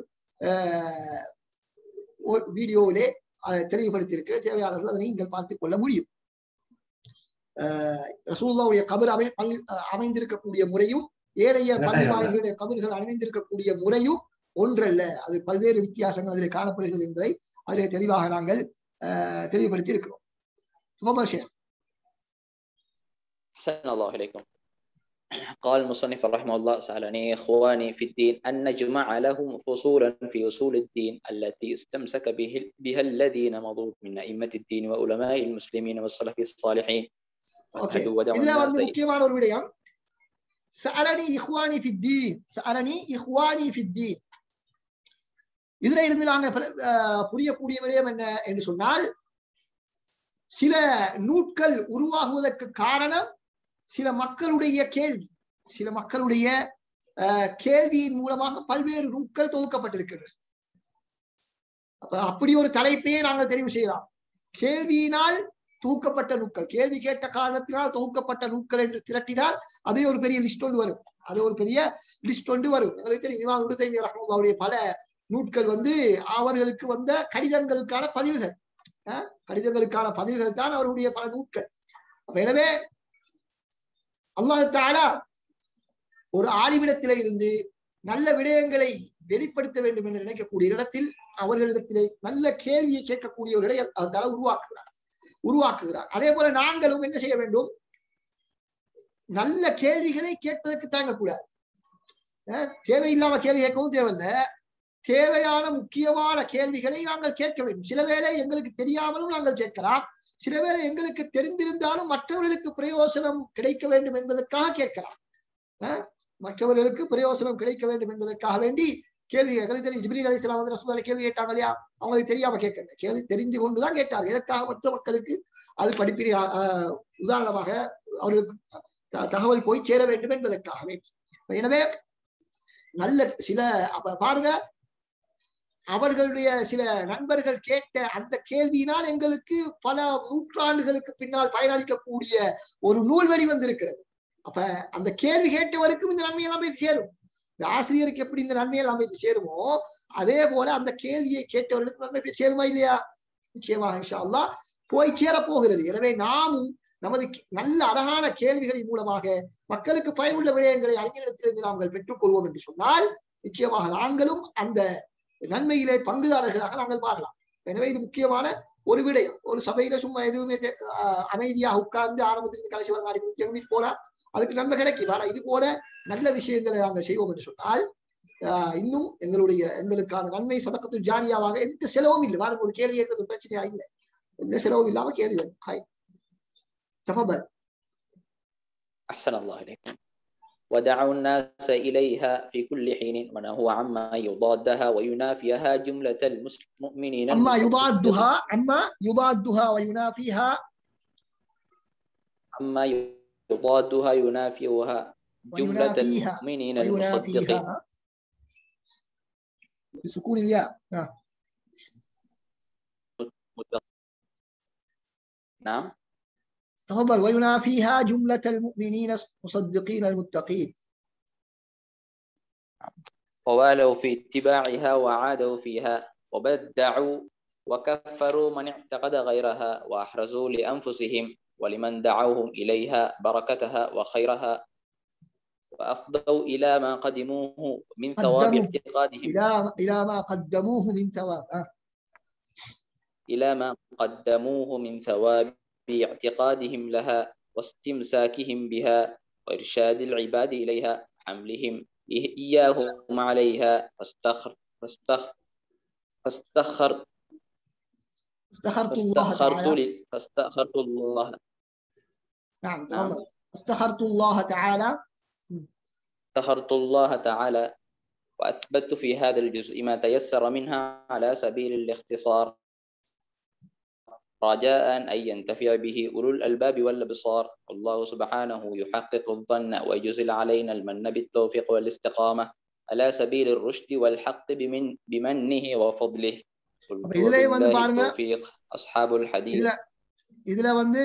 வீடியோவிலே தெளிவுபடுத்தியிருக்கிற தேவையாளர்கள் அதனை நீங்கள் பார்த்துக் கொள்ள முடியும் ரசூல்லாவுடைய கபர் அமை அமைந்திருக்கக்கூடிய முறையும் ஏனைய பள்ளிவாய்களுடைய கபர்கள் அமைந்திருக்கக்கூடிய முறையும் ஒன்றல்ல அது பல்வேறு வித்தியாசங்கள் அதில் காணப்படுகிறது என்பதை அதிலே தெளிவாக நாங்கள் தெளிவுபடுத்தி இருக்கிறோம் أحسن الله إليكم قال المصنف رحمه الله سألني إخواني في الدين أن نجمع لهم فصولا في أصول الدين التي استمسك به بها الذين مضوا من أئمة الدين وعلماء المسلمين والسلف الصالحين இதுல வந்து முக்கியமான ஒரு விடயம் சஅலனி இஹ்வானி ஃபித்தீன் சஅலனி இஹ்வானி ஃபித்தீன் இதுல இருந்து நாங்க புரியக்கூடிய விடயம் என்ன என்று சொன்னால் சில நூட்கள் உருவாகுவதற்கு காரணம் சில மக்களுடைய கேள்வி சில மக்களுடைய கேள்வியின் மூலமாக பல்வேறு நூட்கள் தொகுக்கப்பட்டிருக்கின்றன அப்ப அப்படி ஒரு தலைப்பையே நாங்கள் தெரிவு செய்யலாம் கேள்வியினால் தொகுக்கப்பட்ட நூட்கள் கேள்வி கேட்ட காரணத்தினால் தொகுக்கப்பட்ட நூட்கள் என்று திரட்டினால் அதே ஒரு பெரிய லிஸ்ட் ஒன்று வரும் அது ஒரு பெரிய லிஸ்ட் ஒன்று வரும் எங்களுக்கு தெரியும் இமாம் உடுத்தைமி ரஹமுல்லாவுடைய பல நூட்கள் வந்து அவர்களுக்கு வந்த கடிதங்களுக்கான பதிவுகள் கடிதங்களுக்கான பதிவுகள் தான் அவருடைய பல நூட்கள் எனவே அல்லாஹாலா ஒரு ஆலிவிடத்திலே இருந்து நல்ல விடயங்களை வெளிப்படுத்த வேண்டும் என்று நினைக்கக்கூடிய இடத்தில் அவர்களிடத்திலே நல்ல கேள்வியை கேட்கக்கூடியவர்களை அதனால உருவாக்குகிறார் உருவாக்குகிறார் அதே போல நாங்களும் என்ன செய்ய வேண்டும் நல்ல கேள்விகளை கேட்பதற்கு தாங்கக்கூடாது தேவையில்லாம கேள்வி கேட்கவும் தேவையில்லை தேவையான முக்கியமான கேள்விகளை நாங்கள் கேட்க வேண்டும் சில வேளை எங்களுக்கு தெரியாமலும் நாங்கள் கேட்கலாம் சில வேளை எங்களுக்கு தெரிந்திருந்தாலும் மற்றவர்களுக்கு பிரயோசனம் கிடைக்க வேண்டும் என்பதற்காக கேட்கலாம் மற்றவர்களுக்கு பிரயோசனம் கிடைக்க வேண்டும் என்பதற்காக வேண்டி கேள்வி எங்களுக்கு தெரியும் ஜிபிரி அலிஸ்லாம் வந்து ரசூலை கேள்வி கேட்டாங்க இல்லையா அவங்களுக்கு தெரியாம கேட்கல கேள்வி தெரிஞ்சு கொண்டுதான் கேட்டார் எதற்காக மற்ற மக்களுக்கு அது படிப்பினை உதாரணமாக அவர்களுக்கு தகவல் போய் சேர வேண்டும் என்பதற்காகவே எனவே நல்ல சில அப்ப பாருங்க அவர்களுடைய சில நண்பர்கள் கேட்ட அந்த கேள்வியினால் எங்களுக்கு பல நூற்றாண்டுகளுக்கு பின்னால் பயனளிக்கக்கூடிய ஒரு நூல் வெளிவந்திருக்கிறது அப்ப அந்த கேள்வி கேட்டவருக்கும் இந்த நன்மையெல்லாம் போய் சேரும் இந்த ஆசிரியருக்கு எப்படி இந்த நன்மையெல்லாம் போய் சேருமோ அதே போல அந்த கேள்வியை கேட்டவர்களுக்கு நன்மை போய் சேருமா இல்லையா நிச்சயமாக இன்ஷா அல்லா போய் சேர போகிறது எனவே நாமும் நமது நல்ல அழகான கேள்விகளின் மூலமாக மக்களுக்கு பயனுள்ள விடயங்களை அறிஞரிடத்திலிருந்து நாங்கள் பெற்றுக்கொள்வோம் என்று சொன்னால் நிச்சயமாக நாங்களும் அந்த நன்மையிலே பங்குதாரர்களாக நாங்கள் மாறலாம் எனவே இது முக்கியமான ஒரு விடயம் ஒரு சபையில சும்மா எதுவுமே அமைதியாக உட்கார்ந்து ஆரம்பத்திலிருந்து கடைசி வர நாளைக்கு போனா அதுக்கு நன்மை கிடைக்கும் ஆனா இது போல நல்ல விஷயங்களை நாங்கள் செய்வோம் என்று சொன்னால் இன்னும் எங்களுடைய எங்களுக்கான நன்மை சதக்கத்து ஜாரியாவாக எந்த செலவும் இல்லை வாரம் ஒரு கேள்வி இருக்கிறது பிரச்சனையா இல்லை எந்த செலவும் இல்லாம கேள்வி ஹாய் تفضل أحسن الله إليكم ودعوا الناس إليها في كل حين ونهوا عما يضادها وينافيها جملة المؤمنين أما يضادها أما يضادها وينافيها أما يضادها ينافيها جملة المؤمنين المصدقين بسكون الياء نعم تفضل وينافيها جملة المؤمنين المصدقين المتقين ووالوا في اتباعها وعادوا فيها وبدعوا وكفروا من اعتقد غيرها وأحرزوا لأنفسهم ولمن دعوهم إليها بركتها وخيرها وأفضوا إلى ما قدموه من ثواب قدموا. اعتقادهم إلى إلى ما قدموه من ثواب آه. إلى ما قدموه من ثواب اعتقادهم لها واستمساكهم بها وإرشاد العباد إليها حملهم إياهم عليها فاستخر فاستخر فاستخر استخرت الله فاستخرت تعالى ل- فاستخرت الله نعم نعم. تفضل استخرت الله تعالى استخرت الله تعالى وأثبت في هذا الجزء ما تيسر منها على سبيل الاختصار رجاء أن ينتفع به أولو الألباب والأبصار والله سبحانه يحقق الظن ويجزل علينا المن بالتوفيق والاستقامة على سبيل الرشد والحق بمن بمنه وفضله قل அப்ப இதுலயே வந்து وبالله பாருங்க. التوفيق أصحاب الحديث இதுல இதுல வந்து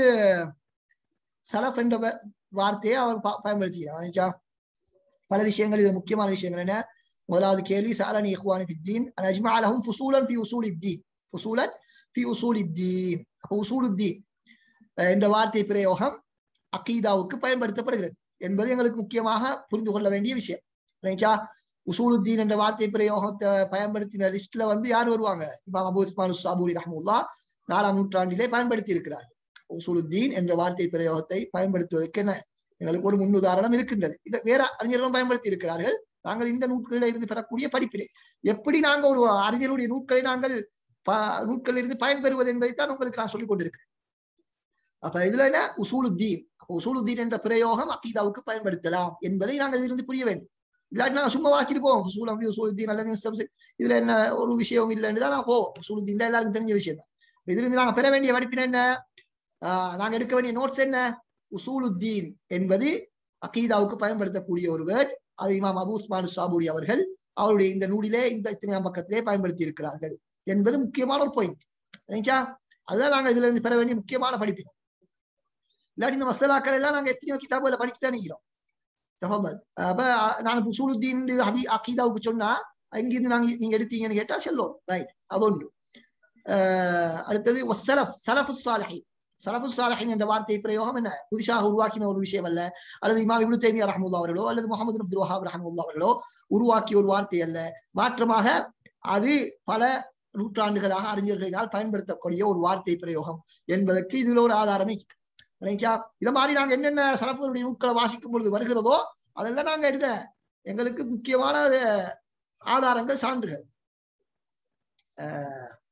சலஃப் என்ற வ- வார்த்தையை அவர் ப- பயன்படுத்திக்கிறார் ஆயிச்சா? பல விஷயங்கள் இது முக்கியமான விஷயங்கள் என்ன முதலாவது கேள்வி சாலனி இஹ்வானி ஃபித்தீன் அன் அஜ்மா லஹும் ஃபுசூலன் ஃபி உசூல் இத்தீன் ஃபுசூலன் ஃபி உசூல் இத்தீன் அப்ப உசூல் இத்தீன் என்ற வார்த்தை பிரயோகம் அகீதாவுக்கு பயன்படுத்தப்படுகிறது என்பது எங்களுக்கு முக்கியமாக புரிந்து கொள்ள வேண்டிய விஷயம் இல்லைங்களா உசூலுத்தீன் என்ற வார்த்தை பிரயோகத்தை பயன்படுத்தின லிஸ்ட்ல வந்து யார் வருவாங்க இமாம் அபு உஸ்மான் சாபூரி ரஹமுல்லா நாலாம் நூற்றாண்டிலே பயன்படுத்தி இருக்கிறார் உசூலுத்தீன் என்ற வார்த்தை பிரயோகத்தை பயன்படுத்துவதற்கு என்ன எங்களுக்கு ஒரு முன்னுதாரணம் இருக்கின்றது இதை வேற அறிஞர்களும் பயன்படுத்தி இருக்கிறார்கள் நாங்கள் இந்த நூட்களில் இருந்து பெறக்கூடிய படிப்பிலே எப்படி நாங்க ஒரு அறிஞருடைய நூட்களை நாங்கள் ப- நூட்களில் இருந்து பயன்பெறுவது என்பதை தான் உங்களுக்கு நான் சொல்லிக் கொண்டிருக்கிறேன் அப்ப இதுல என்ன உசூலுத்தீன் அப்ப உசூலுத்தீன் என்ற பிரயோகம் அகீதாவுக்கு பயன்படுத்தலாம் என்பதை நாங்கள் இதிலிருந்து புரிய வேண்டும் இல்லாட்டி நாங்க சும்மா வாசிட்டு போவோம் உசூலம் உசூலுத்தீன் அல்லது சம்ச- இதுல என்ன ஒரு விஷயம் இல்லைன்னு தான் நான் போவோம் உசூலுத்தீன் தான் எல்லாருக்கும் தெரிஞ்ச விஷயம் தான் இதுல இருந்து நாங்க பெற வேண்டிய படிப்பின என்ன ஆஹ் நாங்க எடுக்க வேண்டிய நோட்ஸ் என்ன உசூலுத்தீன் என்பது அகீதாவுக்கு பயன்படுத்தக்கூடிய ஒரு வேர்ட் அது இமாம் அபு உஸ்மான் சாபூரி அவர்கள் அவருடைய இந்த நூலிலே இந்த இத்தனையாம் பக்கத்திலே பயன்படுத்தி இருக்கிறார்கள் என்பது முக்கியமான ஒரு பாயிண்ட் நினைச்சா அதுதான் நாங்க இதுல இருந்து பெற வேண்டிய முக்கியமான படிப்பினை இல்லாட்டி இந்த மசாலாக்கள் எல்லாம் நாங்க எத்தனையோ கிதாபுல படிச்சு தான் நிற்கிறோம் தஃபல் அப்ப நான் உசூலுத்தீன் ஹதி அகீதாவுக்கு சொன்னா அங்கிருந்து நாங்க நீங்க எடுத்தீங்கன்னு கேட்டா செல்லும் ரைட் அது ஒன்று ஆஹ் அடுத்தது சலஃப் சலஃபு சாலஹி சலஃபு சாலஹின் என்ற வார்த்தை பிரயோகம் என்ன புதுசாக உருவாக்கின ஒரு விஷயம் அல்ல அல்லது இமாம் இப்னு தைமியா ரஹமுல்லா அவர்களோ அல்லது முகமது அப்துல் வஹாப் ரஹமுல்லா அவர்களோ உருவாக்கிய ஒரு வார்த்தை அல்ல மாற்றமாக அது பல நூற்றாண்டுகளாக அறிஞர்களினால் பயன்படுத்தக்கூடிய ஒரு வார்த்தை பிரயோகம் என்பதற்கு இதுல ஒரு ஆதாரமே இருக்கு. இல்லைங்களா இத மாதிரி நாங்க என்னென்ன சலஃபுகளுடைய நூட்களை வாசிக்கும் பொழுது வருகிறதோ அதெல்லாம் நாங்க எடுத்த எங்களுக்கு முக்கியமான அஹ், ஆதாரங்கள் சான்றுகள் அஹ்,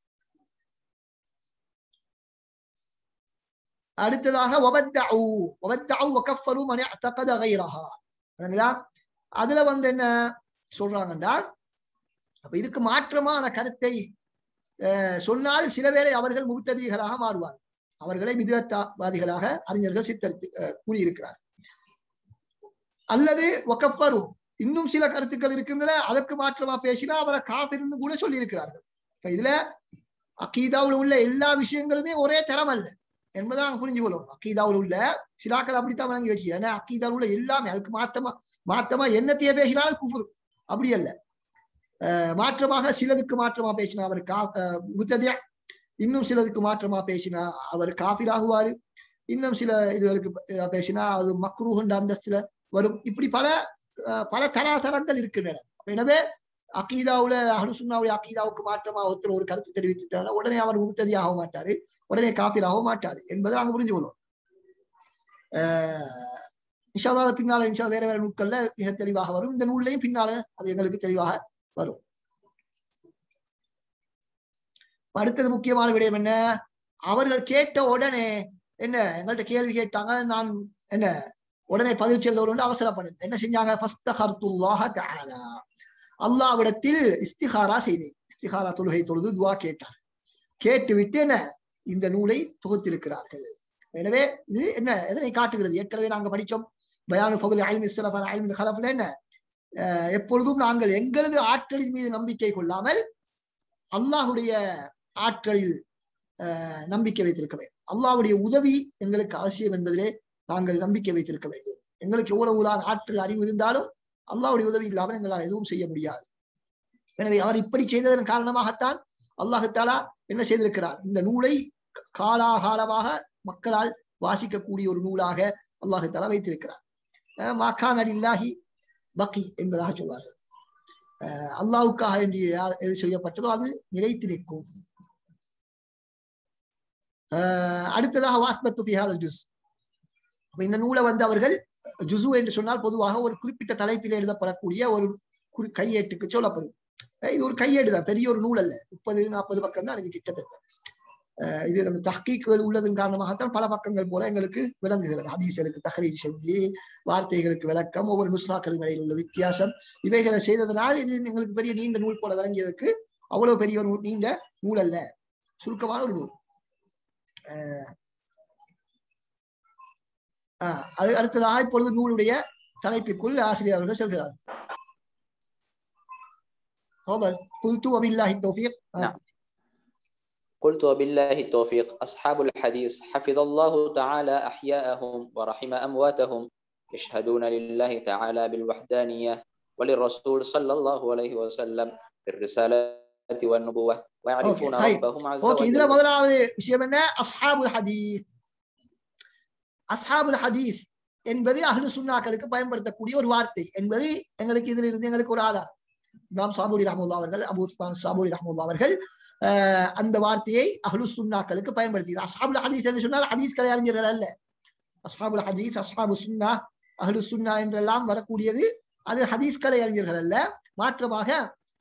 அடுத்ததாக ஒபத்தஉ ஒபத்தஉ வகஃபரு மன் இஅதகத கைரஹா சரிங்களா அதுல வந்து என்ன சொல்றாங்கன்னா அப்ப இதுக்கு மாற்றமான கருத்தை அஹ், சொன்னால் சில வேளை அவர்கள் முக்ததிகளாக மாறுவார் அவர்களை மிதுவத்தாவாதிகளாக அறிஞர்கள் சித்தரித்து அஹ், கூறியிருக்கிறார் அல்லது ஒக்கஃபரு இன்னும் சில கருத்துக்கள் இருக்கின்றன அதற்கு மாற்றமா பேசினா அவரை காபிர்னு கூட சொல்லி இருக்கிறார்கள் இப்ப இதுல அக்கீதாவில் உள்ள எல்லா விஷயங்களுமே ஒரே தரம் அல்ல என்பதை நாங்க புரிஞ்சு கொள்ளும் அக்கீதாவில் உள்ள சிலாக்கள் அப்படித்தான் வழங்கி வச்சு ஏன்னா அக்கீதாவில் உள்ள எல்லாமே அதுக்கு மாத்தமா மாத்தமா என்னத்தையே பேசினாலும் குஃபுரு அப்படி அல்ல அஹ் மாற்றமாக சிலதுக்கு மாற்றமா பேசினா அவர் கா அஹ் முத்ததியா இன்னும் சிலதுக்கு மாற்றமா பேசினா அவர் காஃபிர் ஆகுவாரு இன்னும் சில இதுகளுக்கு அஹ் பேசினா அது மக்ரூஹுண்ட அந்தஸ்துல வரும் இப்படி பல அஹ் பல தராதரங்கள் இருக்கின்றன எனவே அக்கீதாவுல அஹ்லுசுன்னாவுடைய அக்கீதாவுக்கு மாற்றமா ஒருத்தர் ஒரு கருத்து தெரிவித்துட்டால உடனே அவர் முத்ததி ஆக மாட்டாரு உடனே காஃபிர் ஆக மாட்டாரு என்பதை நாங்க புரிஞ்சு கொள்வோம் அஹ் இன்ஷா அல்லாஹ் பின்னால இன்ஷா வேற வேற நூட்கள்ல மிக தெளிவாக வரும் இந்த நூல்லையும் பின்னால அது எங்களுக்கு தெளிவாக வரும் அடுத்தது முக்கியமான விடயம் என்ன அவர்கள் கேட்ட உடனே என்ன எங்கள்கிட்ட கேள்வி கேட்டாங்க நான் என்ன உடனே பதில் செல்ல அவசரப்படுது என்ன செஞ்சாங்க ஃபஸ்தஹர்துல்லாஹ தஆலா அல்லாவிடத்தில் இஸ்திஹாரா செய்தேன் இஸ்திஹாரா தொழுகை தொழுது துவா கேட்டார் கேட்டுவிட்டு என்ன இந்த நூலை தொகுத்திருக்கிறார்கள் எனவே இது என்ன எதனை காட்டுகிறது ஏற்கனவே நாங்க படிச்சோம் பயானு ஃபதுல் ஐம் இஸ்லஃபன் ஐம் ஹலஃப்ல என்ன அஹ் எப்பொழுதும் நாங்கள் எங்களது ஆற்றலின் மீது நம்பிக்கை கொள்ளாமல் அல்லாஹுடைய ஆற்றலில் அஹ் நம்பிக்கை வைத்திருக்க வேண்டும் அல்லாவுடைய உதவி எங்களுக்கு அவசியம் என்பதிலே நாங்கள் நம்பிக்கை வைத்திருக்க வேண்டும் எங்களுக்கு எவ்வளவுதான் ஆற்றல் அறிவு இருந்தாலும் அல்லாவுடைய உதவி இல்லாமல் எங்களால் எதுவும் செய்ய முடியாது எனவே அவர் இப்படி செய்ததன் காரணமாகத்தான் அல்லாஹாலா என்ன செய்திருக்கிறார் இந்த நூலை காலாகாலமாக மக்களால் வாசிக்கக்கூடிய ஒரு நூலாக அல்லாஹாலா வைத்திருக்கிறார் மாக்கான் அலில்லாஹி பக்கி என்பதாக சொல்வார்கள் அல்லாவுக்காக என்று எது செய்யப்பட்டதோ அது நிலைத்து நிற்கும் அடுத்ததாக வாஸ்பத்து ஃபிஹால் ஜுஸ் இந்த நூலை வந்து அவர்கள் ஜுசு என்று சொன்னால் பொதுவாக ஒரு குறிப்பிட்ட தலைப்பில் எழுதப்படக்கூடிய ஒரு கையேட்டுக்கு சொல்லப்படும் இது ஒரு கையேடு தான் பெரிய ஒரு நூல் அல்ல முப்பது நாற்பது பக்கம் தான் எனக்கு கிட்டத்தட்ட இது அந்த தஹ்கீக்குகள் உள்ளதன் காரணமாகத்தான் பல பக்கங்கள் போல எங்களுக்கு விளங்குகிறது ஹதீசலுக்கு தஹரீஜ் செஞ்சு வார்த்தைகளுக்கு விளக்கம் ஒவ்வொரு நுஸ்லாக்களும் இடையில் உள்ள வித்தியாசம் இவைகளை செய்ததனால் இது எங்களுக்கு பெரிய நீண்ட நூல் போல விளங்கியதற்கு அவ்வளவு பெரிய ஒரு நீண்ட நூல் அல்ல சுருக்கமான ஒரு நூல் அது அடுத்ததாக இப்பொழுது நூலுடைய தலைப்பிற்குள் ஆசிரியர் அவர்கள் செல்கிறார் قلت وبالله التوفيق نعم قلت وبالله التوفيق أصحاب الحديث حفظ الله تعالى أحياءهم ورحم أمواتهم يشهدون لله تعالى بالوحدانية وللرسول صلى الله عليه وسلم بالرسالة والنبوة ويعرفون ربهم عز وجل إذا முதலாவது விஷயம் என்ன அஸ்ஹாபுல் ஹதீஸ் அஸ்ஹாபுல் ஹதீஸ் என்பது அஹ்லு சுன்னாக்களுக்கு பயன்படுத்தக்கூடிய ஒரு வார்த்தை என்பது எங்களுக்கு இதில் இருந்து எங்களுக்கு ஒரு ஆதாரம் இமாம் சாபுரி ரஹமுல்லா அவர்கள் அபு உஸ்மான் சாபுரி ரஹமுல்லா அவர்கள் அந்த வார்த்தையை அஹ்லு சுன்னாக்களுக்கு பயன்படுத்தி அஸ்ஹாபுல் ஹதீஸ் என்று சொன்னால் ஹதீஸ் கலை அறிஞர்கள் அல்ல அஸ்ஹாபுல் ஹதீஸ் அஸ்ஹாபு சுன்னா அஹ்லு சுன்னா என்றெல்லாம் வரக்கூடியது அது ஹதீஸ் கலை அறிஞர்கள் அல்ல மாற்றமாக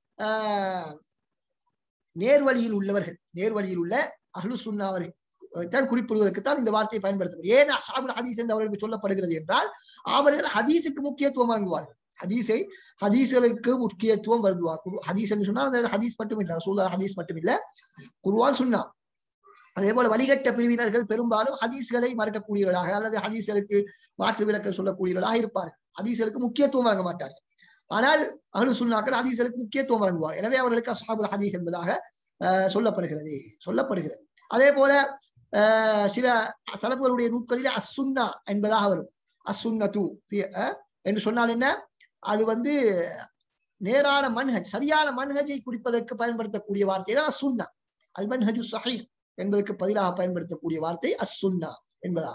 நேர்வழியில் உள்ளவர்கள் நேர்வழியில் உள்ள அஹ்லு சுன்னாவர்கள் தான் குறிப்பிடுவதற்கு தான் இந்த வார்த்தையை பயன்படுத்தப்படும் ஏன் அசாபுல் ஹதீஸ் என்று அவர்களுக்கு சொல்லப்படுகிறது என்றால் அவர்கள் ஹதீஸுக்கு முக்கியத்துவம் வாங்குவார்கள் ஹதீஸை ஹதீஸ்களுக்கு முக்கியத்துவம் வருதுவார் ஹதீஸ் என்று சொன்னால் அந்த ஹதீஸ் மட்டும் இல்ல சூழல் ஹதீஸ் மட்டும் இல்ல குருவான் சொன்னா அதே போல வழிகட்ட பிரிவினர்கள் பெரும்பாலும் ஹதீஸ்களை மறக்கக்கூடியவர்களாக அல்லது ஹதீஸ்களுக்கு மாற்று விளக்க சொல்லக்கூடியவர்களாக இருப்பார்கள் ஹதீஸ்களுக்கு முக்கியத்துவம் வழங்க மாட்டார்கள் ஆனால் அகலு சுன்னாக்கள் ஹதீஸ்களுக்கு முக்கியத்துவம் வழங்குவார் எனவே அவர்களுக்கு அசாபுல் ஹதீஸ் என்பதாக சொல்லப்படுகிறது சொல்லப்படுகிறது அதே போல சில சலப்புகளுடைய நூட்களிலே அசுன்னா என்பதாக வரும் அசுன்னா தூ என்று சொன்னால் என்ன அது வந்து நேரான மன்ஹஜ் சரியான மன்ஹஜை குறிப்பதற்கு பயன்படுத்தக்கூடிய வார்த்தை தான் அசுன்னா அல் மன்ஹஜு சஹி என்பதற்கு பதிலாக பயன்படுத்தக்கூடிய வார்த்தை அசுன்னா என்பதா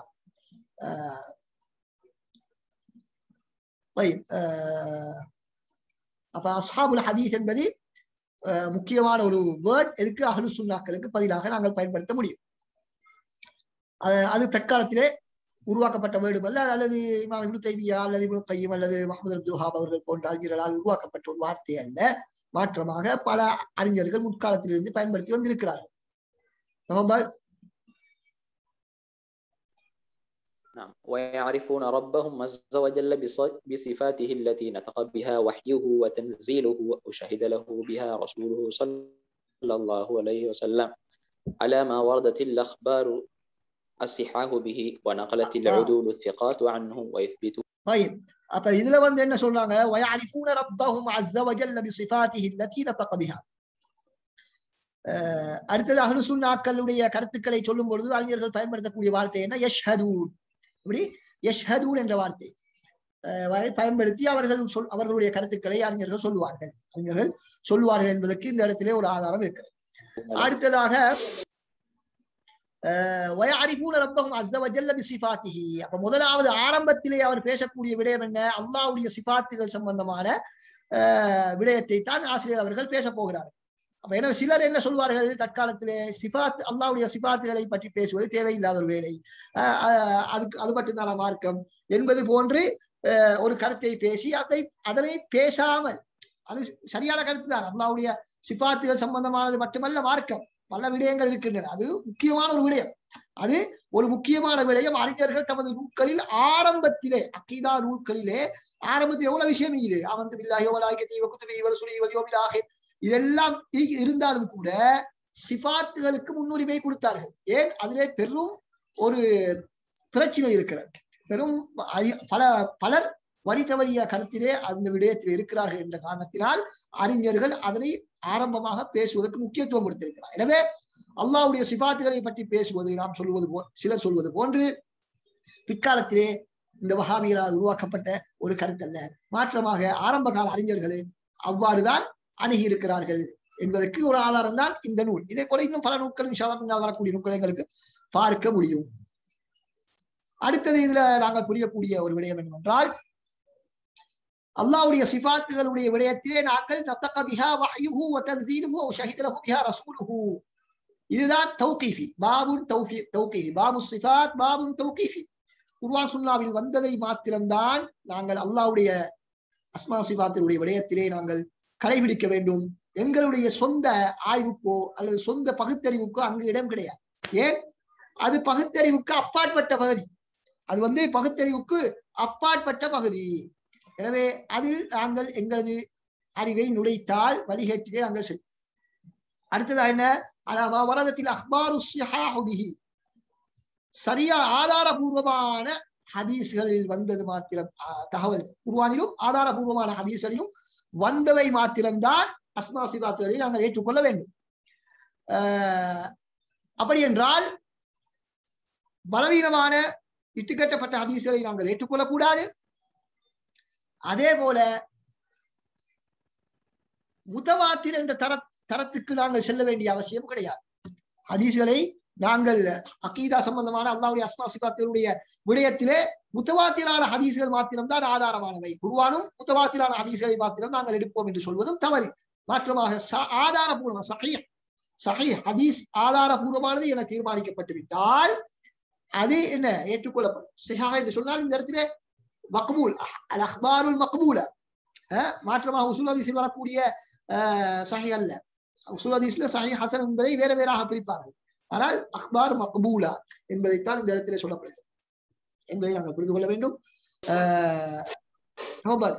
அப்ப அஸ்ஹாபுல் ஹதீஸ் என்பது முக்கியமான ஒரு வேர்ட் எதுக்கு அஹ்லு சுன்னாக்களுக்கு பதிலாக நாங்கள் பயன்படுத்த முடியும் அது தற்காலத்திலே உருவாக்கப்பட்ட வேர்டும் அல்ல அல்லது இமாம் இப்னு தைமியா அல்லது இப்னு கையம் அல்லது முகமது அப்துல் ஹாப் அவர்கள் போன்ற அறிஞர்களால் உருவாக்கப்பட்ட ஒரு வார்த்தை அல்ல மாற்றமாக பல அறிஞர்கள் முற்காலத்திலிருந்து பயன்படுத்தி வந்திருக்கிறார்கள் نعم ويعرفون ربهم عز وجل بصفاته التي نطق بها وحيه وتنزيله وشهد له بها رسوله صلى الله عليه وسلم على ما وردت الأخبار الصحاح به ونقلت العدول الثقات عنه ويثبتون طيب அப்ப இதுல வந்து என்ன சொல்றாங்க ويعرفون ربهم عز وجل بصفاته التي نطق بها அடுத்தது அஹ்லு சுன்னாக்களுடைய கருத்துக்களை சொல்லும் பொழுது அறிஞர்கள் பயன்படுத்தக்கூடிய வார்த்தை என்ன யஷ்ஹதூன் இப்படி யஷ்ஹதூன் என்ற வார்த்தை பயன்படுத்தி அவர்கள் சொல் அவர்களுடைய கருத்துக்களை அறிஞர்கள் சொல்லுவார்கள் அறிஞர்கள் சொல்லுவார்கள் என்பதற்கு இந்த இடத்திலே ஒரு ஆதாரம் இருக்கிறது அடுத்ததாக வயஅரிஃபூன ரப்பஹும் அஸ்ஸ வஜல்ல பிசிஃபாத்திஹி அப்ப முதலாவது ஆரம்பத்திலே அவர் பேசக்கூடிய விடயம் என்ன அல்லாஹ்வுடைய சிஃபாத்துகள் சம்பந்தமான விடயத்தை தான் ஆசிரியர் அவர்கள் பேச போகிறார்கள் அப்ப என்ன சிலர் என்ன சொல்வார்கள் தற்காலத்திலே சிபாத் அல்லாவுடைய சிபாத்துகளை பற்றி பேசுவது தேவையில்லாத ஒரு வேலை அதுக்கு அது மட்டும்தான் மார்க்கம் என்பது போன்று ஒரு கருத்தை பேசி அதை அதனை பேசாமல் அது சரியான கருத்து தான் அல்லாவுடைய சிபாத்துகள் சம்பந்தமானது மட்டுமல்ல மார்க்கம் பல விடயங்கள் இருக்கின்றன அது முக்கியமான ஒரு விடயம் அது ஒரு முக்கியமான விடயம் அறிஞர்கள் தமது நூல்களில் ஆரம்பத்திலே அக்கீதா நூல்களிலே ஆரம்பத்தில் எவ்வளவு விஷயம் இது அவந்து பில்லாஹி வலாய்கத்தி வகுத்துபி இவர் சுழி வலியோபிலாக இதெல்லாம் இருந்தாலும் கூட சிபாத்துகளுக்கு முன்னுரிமை கொடுத்தார்கள் ஏன் அதிலே பெரும் ஒரு பிரச்சனை இருக்கிறது பெரும் பல பலர் வழி தவறிய கருத்திலே அந்த விடயத்தில் இருக்கிறார்கள் என்ற காரணத்தினால் அறிஞர்கள் அதனை ஆரம்பமாக பேசுவதற்கு முக்கியத்துவம் கொடுத்திருக்கிறார் எனவே அல்லாஹ்வுடைய சிபாத்துகளை பற்றி பேசுவது நாம் சொல்வது போ சிலர் சொல்வது போன்று பிற்காலத்திலே இந்த வஹாபிகளால் உருவாக்கப்பட்ட ஒரு கருத்தல்ல மாற்றமாக ஆரம்ப கால அறிஞர்களே அவ்வாறுதான் அணுகி இருக்கிறார்கள் என்பதற்கு ஒரு ஆதாரம் தான் இந்த நூல் இதே போல இன்னும் பல நூல்களும் பின்னால் வரக்கூடிய நூல்களை எங்களுக்கு பார்க்க முடியும் அடுத்தது இதுல நாங்கள் புரியக்கூடிய ஒரு விடயம் என்னவென்றால் அல்லாஹ்வுடைய சிபாத்துகளுடைய விடயத்திலே நாங்கள் நத்தக பிஹா வஹ்யுஹு வ தன்சீலுஹு வ ஷஹித லஹு பிஹா ரசூலுஹு இதுதான் தௌகீஃபி பாபுன் தௌஃபி தௌகீஃபி பாபு சிஃபாத் பாபுன் தௌகீஃபி குர்ஆன் சுன்னாவில் வந்ததை மாத்திரம்தான் நாங்கள் அல்லாஹ்வுடைய அஸ்மா சிபாத்தினுடைய விடயத்திலே நாங்கள் கடைபிடிக்க வேண்டும் எங்களுடைய சொந்த ஆய்வுக்கோ அல்லது சொந்த பகுத்தறிவுக்கோ அங்கு இடம் கிடையாது ஏன் அது பகுத்தறிவுக்கு அப்பாற்பட்ட பகுதி அது வந்து பகுத்தறிவுக்கு அப்பாற்பட்ட பகுதி எனவே அதில் நாங்கள் எங்களது அறிவை நுழைத்தால் வழிகேட்டிலே நாங்கள் செல்லும் அடுத்ததா என்ன அலாமா வரதத்தில் அஹ்பாரு சிஹாஹுபிஹி சரியா ஆதாரபூர்வமான ஹதீஸ்களில் வந்தது மாத்திரம் ஆஹ், தகவல் குர்ஆனிலும் ஆதாரபூர்வமான ஹதீஸ்களிலும் வந்தவை மாத்திரம்தான் அஸ்மா சிபாத்துகளை நாங்கள் ஏற்றுக்கொள்ள வேண்டும் ஆஹ், அப்படி என்றால் பலவீனமான இட்டுக்கட்டப்பட்ட ஹதீஸ்களை நாங்கள் ஏற்றுக்கொள்ளக்கூடாது அதே போல முத்தவாத்திர் என்ற தர தரத்துக்கு நாங்கள் செல்ல வேண்டிய அவசியம் கிடையாது ஹதீஸ்களை நாங்கள் அகீதா சம்பந்தமான அல்லாவுடைய அஸ்மா சிபாத்தினுடைய விடயத்திலே முத்தவாத்திரான ஹதீஸ்கள் மாத்திரம்தான் ஆதாரமானவை குருவானும் முத்தவாத்திரான ஹதீஸ்களை மாத்திரம் நாங்கள் எடுப்போம் என்று சொல்வதும் தவறு மாற்றமாக ச- ஆதாரபூர்வம் சஹீஹ் சஹீஹ் ஹதீஸ் ஆதாரபூர்வமானது என தீர்மானிக்கப்பட்டு விட்டால் அது என்ன ஏற்றுக்கொள்ளப்படும் சிஹா என்று சொன்னால் இந்த இடத்திலே மக்பூல் அல் அஹ்பாருல் மக்பூல அஹ் மாற்றமாக உசூல் ஹதீஸில் வரக்கூடிய அஹ், சஹி அல்ல உசூல் ஹதீஸ்ல சஹி ஹசன் என்பதை வேற வேறாக பிரிப்பார்கள் ஆனால் அஹ்பார் மக்பூலா என்பதைத்தான் இந்த இடத்திலே சொல்லப்படுகிறது என்பதை நாங்கள் புரிந்து கொள்ள வேண்டும் அஹ், தஃபல்.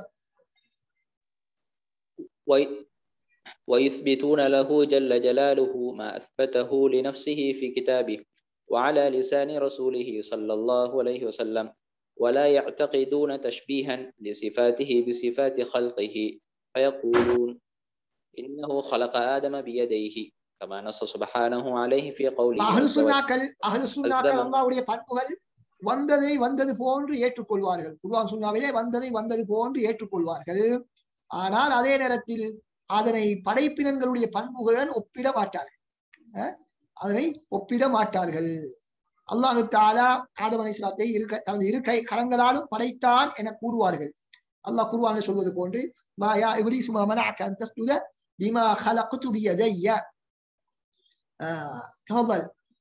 وي- ويثبتون له جل جلاله ما أثبته لنفسه في كتابه وعلى لسان رسوله صلى الله عليه وسلم ولا يعتقدون تشبيها لصفاته بصفات خلقه فيقولون إنه خلق آدم بيديه كما نص سبحانه عليه في قوله அஹ்லு عز وجل சுன்னாக்கள் அஹ்லு சுன்னாக்கள் அஸ்ஸலாம். அல்லாஹ்வுடைய பண்புகள் வந்ததை வந்தது போன்று ஏற்றுக்கொள்வார்கள் குர்ஆன் சுன்னாவிலே வந்ததை வந்தது போன்று ஏற்றுக்கொள்வார்கள் ஆனால் அதே நேரத்தில் அதனை படைப்பினங்களுடைய பண்புகளுடன் ஒப்பிட மாட்டார்கள் அஹ், அதனை ஒப்பிட மாட்டார்கள் அல்லாஹு தாலா ஆதம் அலைஹிஸ்ஸலாத்தை இரு க- தனது இரு கை கரங்களாலும் படைத்தான் என கூறுவார்கள் அல்லாஹ் குர்ஆனில் சொல்வது போன்று மா யா இப்லீஸ் மா மனஅக அன் தஸ்ஜுத லிமா خلقت بيدي آه، تفضل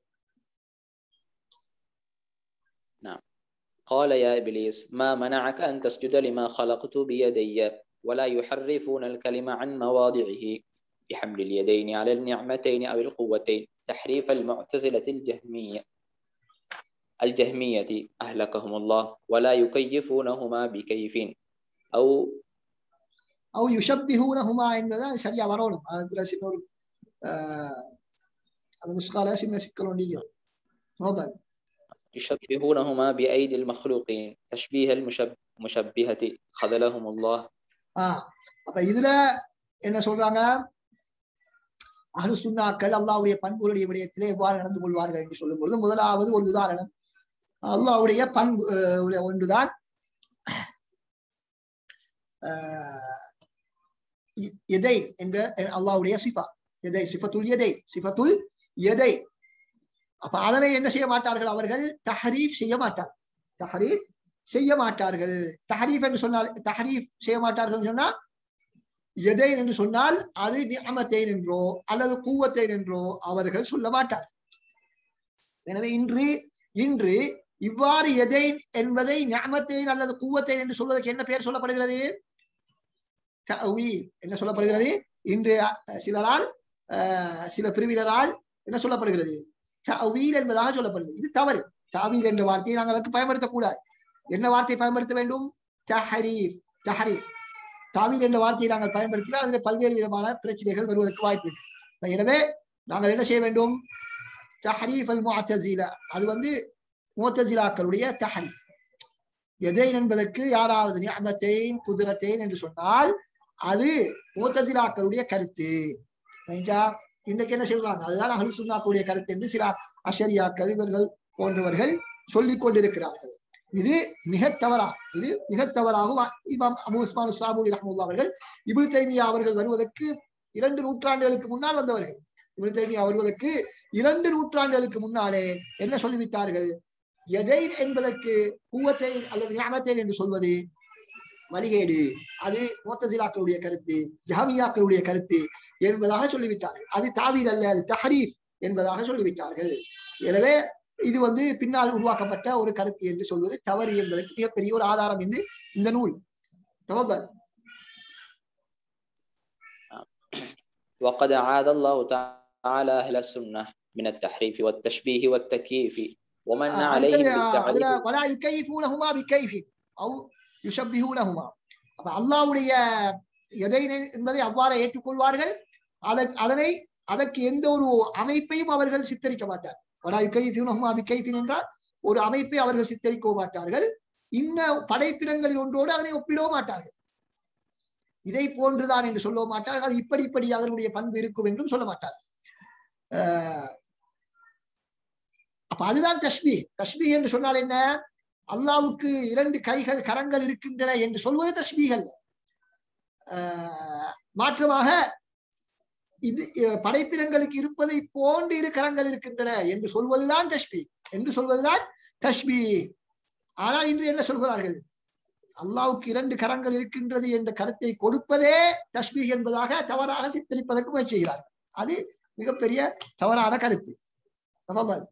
قال يا إبليس ما منعك أن تسجد لما خلقت بيدي ولا يحرفون الكلمة عن مواضعه بحمل اليدين على النعمتين أو القوتين تحريف المعتزلة الجهمية الجهمية أهلكهم الله ولا يكيفونهما بكيف أو أو يشبهونهما என்பதுதான் சரியா வரணும் அதுல சின்ன ஒரு ஆஹ், அந்த நுஸ்கால சின்ன சிக்கல் ஒன்று تفضل يشبهونهما بأيدي المخلوقين تشبيه المشب- المشبهة خذلهم الله ஆஹ் அப்ப இதுல என்ன சொல்றாங்க அஹ்லு சுன்னாக்கள் அல்லாஹ்வுடைய பண்புகளுடைய விடயத்திலே எவ்வாறு நடந்து கொள்வார்கள் என்று சொல்லும் பொழுது முதலாவது ஒரு உதாரணம் அல்லாஹ்வுடைய பண்பு அஹ், உடைய ஒன்றுதான் ஆஹ், இ- எதை என்ற அல்லாஹ்வுடைய சிஃபா எதை சிஃபத்துல் எதை சிஃபத்துல் எதை அப்ப அதனை என்ன செய்ய மாட்டார்கள் அவர்கள் தஹரீஃப் செய்ய மாட்டார்கள் தஹரீஃப் செய்ய மாட்டார்கள் தஹரீஃப் என்று சொன்னால் தஹரீஃப் செய்ய மாட்டார்கள் என்று சொன்னா எதை என்று சொன்னால் அது நியமத்தேன் என்றோ அல்லது கூவத்தேன் என்றோ அவர்கள் சொல்ல மாட்டார் எனவே இன்று இன்று இவ்வாறு எதை என்பதை ஞாமத்தேன் அல்லது கூவத்தேன் என்று சொல்வதற்கு என்ன பெயர் சொல்லப்படுகிறது தஅவீல் என்ன சொல்லப்படுகிறது இன்று அஹ், சிலரால் அஹ், சில பிரிவினரால் என்ன சொல்லப்படுகிறது தஅவீல் என்பதாக சொல்லப்படுகிறது இது தவறு தாவீல் என்ற வார்த்தையை நாங்கள் அதற்கு பயன்படுத்தக்கூடாது என்ன வார்த்தை பயன்படுத்த வேண்டும் தஹரீஃப் தஹரீஃப் தாவீல் என்ற வார்த்தையை நாங்கள் பயன்படுத்தினால் அதில் பல்வேறு விதமான பிரச்சனைகள் வருவதற்கு வாய்ப்பு இருக்கு இப்ப எனவே நாங்கள் என்ன செய்ய வேண்டும் தஹரீஃப் அல் முஅத்தஸிலா அது வந்து முஅத்தஸிலாக்களுடைய தஹரீஃப் எதைன் என்பதற்கு யாராவது நியமத்தைன் குதிரத்தைன் என்று சொன்னால் அது மூத்தசிலாக்களுடைய கருத்து சரிஞ்சா இன்னைக்கு என்ன சொல்றாங்க அதுதான் அகல் சுண்ணாக்குடைய கருத்து என்று சில அஷரியாக்கள் இவர்கள் போன்றவர்கள் சொல்லிக் கொண்டிருக்கிறார்கள் இது மிக தவறா இது மிக தவறாகும் இமாம் அபு உஸ்மான் சாபுல் ரஹமுல்லா அவர்கள் இபுல் தைமியா அவர்கள் வருவதற்கு இரண்டு நூற்றாண்டுகளுக்கு முன்னால் வந்தவர்கள் இபுல் தைமியா வருவதற்கு இரண்டு நூற்றாண்டுகளுக்கு முன்னாலே என்ன சொல்லிவிட்டார்கள் எதை என்பதற்கு கூவத்தை அல்லது ஞானத்தை என்று சொல்வது வழிகேடு அது மோத்தசிலாக்களுடைய கருத்து ஜஹமியாக்களுடைய கருத்து என்பதாக சொல்லிவிட்டார்கள் அது தாவீர் அல்ல அது தஹரீஃப் என்பதாக சொல்லிவிட்டார்கள் எனவே இது வந்து பின்னால் உருவாக்கப்பட்ட ஒரு கருத்து என்று சொல்வது தவறு என்பதற்கு மிகப்பெரிய ஒரு ஆதாரம் இந்த இந்த நூல் தவறுதல் وقد عاد الله تعالى أهل السنة من التحريف والتشبيه والتكييف ومن عليهم அதுல بالتعريف வலா யுக்கைஃபூனஹுமா பிகைஃபி அவ் யுஷப்பிஹூனஹுமா அப்ப அல்லாஹ்வுடைய எதை என்பதை அவ்வாறு ஏற்றுக்கொள்வார்கள் அதற்கு அதனை அதற்கு எந்த ஒரு அமைப்பையும் அவர்கள் சித்தரிக்க மாட்டார் வலா யுக்கைஃபூனஹுமா பிகைஃபின் என்றால் ஒரு அமைப்பை அவர்கள் சித்தரிக்க மாட்டார்கள் இன்ன படைப்பினங்களில் ஒன்றோடு அதனை ஒப்பிடவும் மாட்டார்கள் இதை போன்றுதான் என்று சொல்ல மாட்டார்கள் அது இப்படி இப்படி அதனுடைய பண்பு இருக்கும் என்றும் சொல்ல மாட்டார்கள் ஆஹ் அப்ப அதுதான் தஷ்பி தஷ்பி என்று சொன்னால் என்ன அல்லாவுக்கு இரண்டு கைகள் கரங்கள் இருக்கின்றன என்று சொல்வது தஷ்பீகள் மாற்றமாக இது அஹ், படைப்பினங்களுக்கு இருப்பதை போன்று இரு கரங்கள் இருக்கின்றன என்று சொல்வதுதான் தஷ்பி என்று சொல்வதுதான் தஷ்பி ஆனால் இன்று என்ன சொல்கிறார்கள் அல்லாவுக்கு இரண்டு கரங்கள் இருக்கின்றது என்ற கருத்தை கொடுப்பதே தஷ்பீ என்பதாக தவறாக சித்தரிப்பதற்கு முயற்சி செய்கிறார்கள் அது மிகப்பெரிய தவறான கருத்து தஃபضل.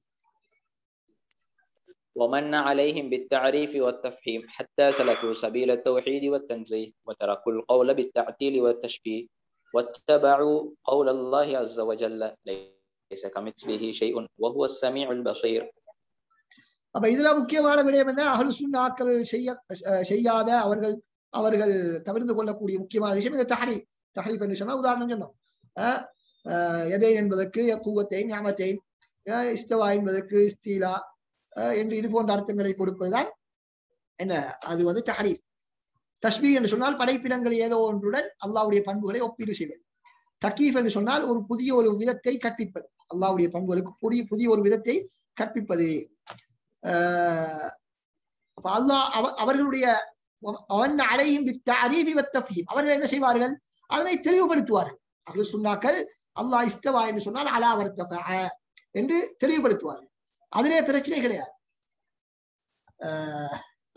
ومن عليهم بالتعريف والتفهيم حتى سلكوا سبيل التوحيد والتنزيه وتركوا القول بالتعتيل والتشبيه واتبعوا قول الله عز وجل ليس كمثله شيء وهو السميع البصير அப்ப இதுல முக்கியமான விடயம் என்ன அகலு சுண்ணாக்கள் செய்ய அஹ் செய்யாத அவர்கள் அவர்கள் தவிர்த்து கொள்ளக்கூடிய முக்கியமான விஷயம் இந்த தஹரி தஹரீப் என்று சொன்னா உதாரணம் சொன்னோம் அஹ் அஹ் எதை என்பதற்கு கூவத்தை ஞாபத்தை இஸ்தவா என்பதற்கு இஸ்தீலா அஹ் என்று இது போன்ற அர்த்தங்களை கொடுப்பதுதான் என்ன அது வந்து தஹரீப் தஸ்பீ என்று சொன்னால் படைப்பினங்கள் ஏதோ ஒன்றுடன் அல்லாவுடைய பண்புகளை ஒப்பீடு செய்வது தக்கீஃப் என்று சொன்னால் ஒரு புதிய ஒரு விதத்தை கற்பிப்பது அல்லாவுடைய பண்புகளுக்கு புதிய புதிய ஒரு விதத்தை கற்பிப்பது ஆஹ் அப்ப அல்லாஹ் அவ- அவர்களுடைய அவன் அடையும் அறிவி வத்தஃபீம் அவர்கள் என்ன செய்வார்கள் அதனை தெளிவுபடுத்துவார்கள் அவர்கள் சொன்னாக்கள் அல்லாஹ் இஸ்தவா என்று சொன்னால் அலாவர்த்தஃப என்று தெளிவுபடுத்துவார்கள் அதிலே பிரச்சனை கிடையாது ஆஹ்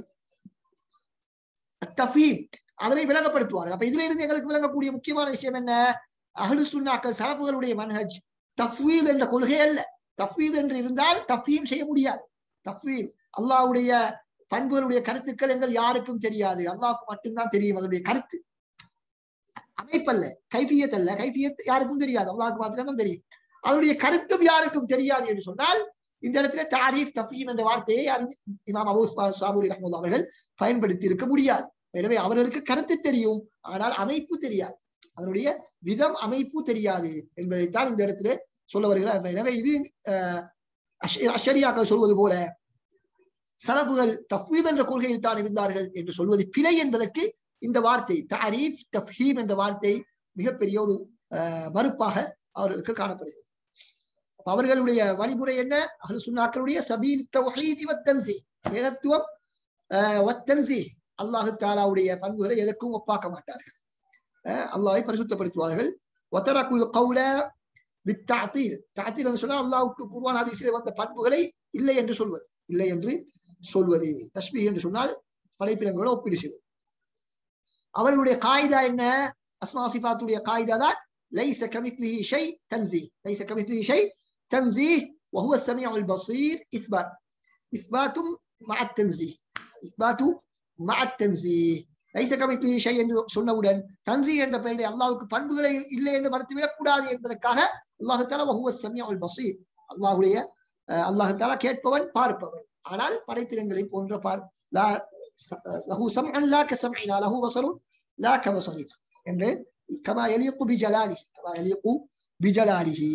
தஃபீம் அதனை விளங்கப்படுத்துவார்கள் அப்ப இதுல இருந்து எங்களுக்கு விளங்கக்கூடிய முக்கியமான விஷயம் என்ன அஹ்லு சுன்னாக்கள் சரப்புகளுடைய மன்ஹஜ் தஃவீத் என்ற கொள்கை அல்ல தஃவீத் என்று இருந்தால் தஃபீம் செய்ய முடியாது தஃவீத் அல்லாஹ்வுடைய பண்புகளுடைய கருத்துக்கள் எங்கள் யாருக்கும் தெரியாது அல்லாஹ்வுக்கு மட்டும்தான் தெரியும் அதனுடைய கருத்து அமைப்பல்ல கைஃபியத் அல்ல கைஃபியத் யாருக்கும் தெரியாது அல்லாஹ்வுக்கு மாத்திரம்தான் தெரியும் அதனுடைய கருத்தும் யாருக்கும் தெரியாது என்று சொன்னால் இந்த இடத்துல தாரீஃப் தஃபீம் என்ற வார்த்தையை அறிஞ- இமாம் அபூ உஸ்மான் சாபூரி ரஹ்மத்துல்லாஹி அவர்கள் பயன்படுத்தி இருக்க முடியாது எனவே அவர்களுக்கு கருத்து தெரியும் ஆனால் அமைப்பு தெரியாது அதனுடைய விதம் அமைப்பு தெரியாது என்பதைத்தான் இந்த இடத்துல சொல்ல வருகிறார் எனவே இது அஹ், அஷ- அஷரியாக்கள் சொல்வது போல சலபுகள் தஃவீத் என்ற கொள்கையில் தான் இருந்தார்கள் என்று சொல்வது பிழை என்பதற்கு இந்த வார்த்தை தாரீஃப் தஃஹீம் என்ற வார்த்தை மிகப்பெரிய ஒரு அஹ், மறுப்பாக அவர்களுக்கு காணப்படுகிறது அப்ப அவர்களுடைய வழிமுறை என்ன அஹ்லு சுன்னாக்களுடைய சபீல் தௌஹீதி வத்தன்சி ஏகத்துவம் அஹ், வத்தன்சி அல்லாஹு தாலாவுடைய பண்புகளை எதற்கும் ஒப்பாக்க மாட்டார்கள் அஹ், அல்லாஹை பரிசுத்தப்படுத்துவார்கள் ஒத்தரக்குல் கவுல வித்தாத்தீல் தாத்தீல் என்று சொன்னால் அல்லாஹ்வுக்கு குர்ஆன் ஹதீஸிலே வந்த பண்புகளை இல்லை என்று சொல்வது இல்லை என்று சொல்வது தஸ்பீ என்று சொன்னால் படைப்பினங்களோட ஒப்பீடு செய்வது அவர்களுடைய காயிதா என்ன அஸ்மா சிஃபாத்துடைய காயிதா தான் லைஸ கமித்லிஹி ஷை தன்ஸீ லைஸ கமித்லிஹி ஷை تنزيه وهو السميع البصير إثبات إثبات مع التنزيه إثبات مع التنزيه லைச கமித்லிஹி ஷை என்று சொன்னவுடன் தன்சி என்ற பெயரில் அல்லாஹ்வுக்கு பண்புகளை இல்லை என்று மறுத்துவிடக் கூடாது என்பதற்காக அல்லாஹு தாலா வஹுவ சமியுல் பசீர் அல்லாஹ்வுடைய அஹ், அல்லாஹு தாலா கேட்பவன் பார்ப்பவன் ஆனால் படைப்பினங்களை போன்ற பார் லா ச- லஹு சம்அன் லா கசம்இனா லஹு பஸருன் லா கபஸரினா என்று கமா யலீகு பிஜலாலிஹி கமா யலீகு பிஜலாலிஹி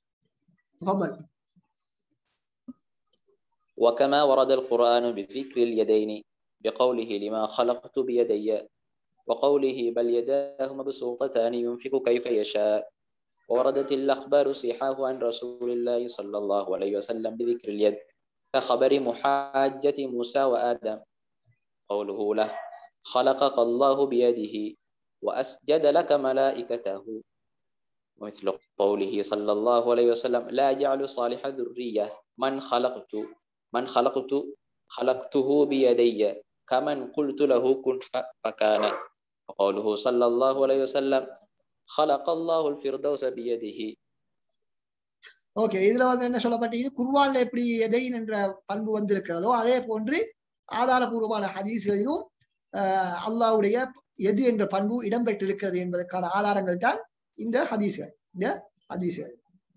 تفضل وكما ورد القرآن بذكر اليدين بقوله لما خلقت بيدي وقوله بل يداه مبسوطتان ينفق كيف يشاء ووردت الأخبار صحاه عن رسول الله صلى الله عليه وسلم بذكر اليد كخبر محاجة موسى وآدم قوله له خلقك الله بيده وأسجد لك ملائكته ومثل قوله صلى الله عليه وسلم لا جعل صالح ذرية من خلقت من خلقت خلقته بيدي كمن قلت له كن فكان وقوله صلى الله عليه وسلم خلق الله الفردوس بيده ஓகே இதுல வந்து என்ன சொல்லப்பட்டது குர்வான்ல எப்படி எதைன் என்ற பண்பு வந்திருக்கிறதோ அதே போன்று ஆதாரபூர்வமான ஹதீஸ்களிலும் அல்லாவுடைய எது என்ற பண்பு இடம்பெற்றிருக்கிறது என்பதற்கான ஆதாரங்கள் தான் இந்த ஹதீஸ்கள் இந்த ஹதீஸ்கள்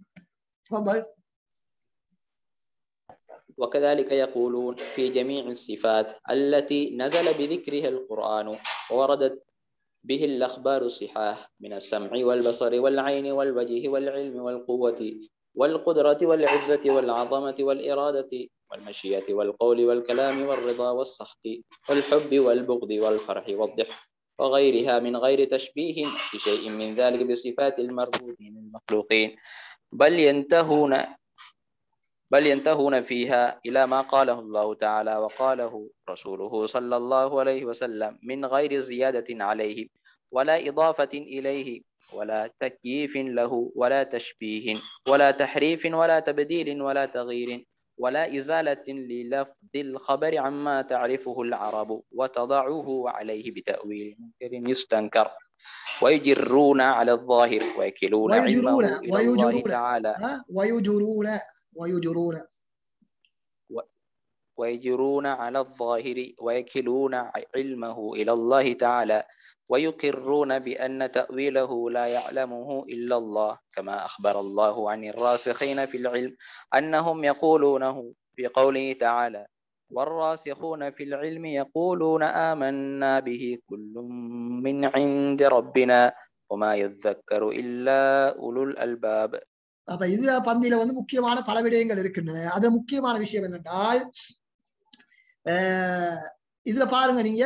وكذلك يقولون في جميع الصفات التي نزل بذكرها القرآن ووردت به الأخبار الصحاح من السمع والبصر والعين والوجه والعلم والقوة والقدرة والعزة والعظمة والإرادة والمشيئة والقول والكلام والرضا والسخط والحب والبغض والفرح والضحك وغيرها من غير تشبيه بشيء من ذلك بصفات المربوطين المخلوقين بل ينتهون بل ينتهون فيها إلى ما قاله الله تعالى وقاله رسوله صلى الله عليه وسلم من غير زيادة عليه ولا إضافة إليه ولا تكييف له ولا تشبيه ولا تحريف ولا تبديل ولا تغيير ولا إزالة للفظ الخبر عما تعرفه العرب وتضعه عليه بتأويل منكر يستنكر ويجرون على الظاهر ويكلون علمه إلى الله تعالى ويجرون ويجرون ويجرون على الظاهر ويكلون علمه إلى الله تعالى ويقرون بأن تأويله لا يعلمه إلا الله كما أخبر الله عن الراسخين في العلم أنهم يقولونه في قوله تعالى والراسخون في العلم يقولون آمنا به كل من عند ربنا وما يذكر إلا أولو الألباب அப்ப இதுல பந்தியில வந்து முக்கியமான பல விடயங்கள் இருக்கின்றன அது முக்கியமான விஷயம் என்னென்றால் இதுல பாருங்க நீங்க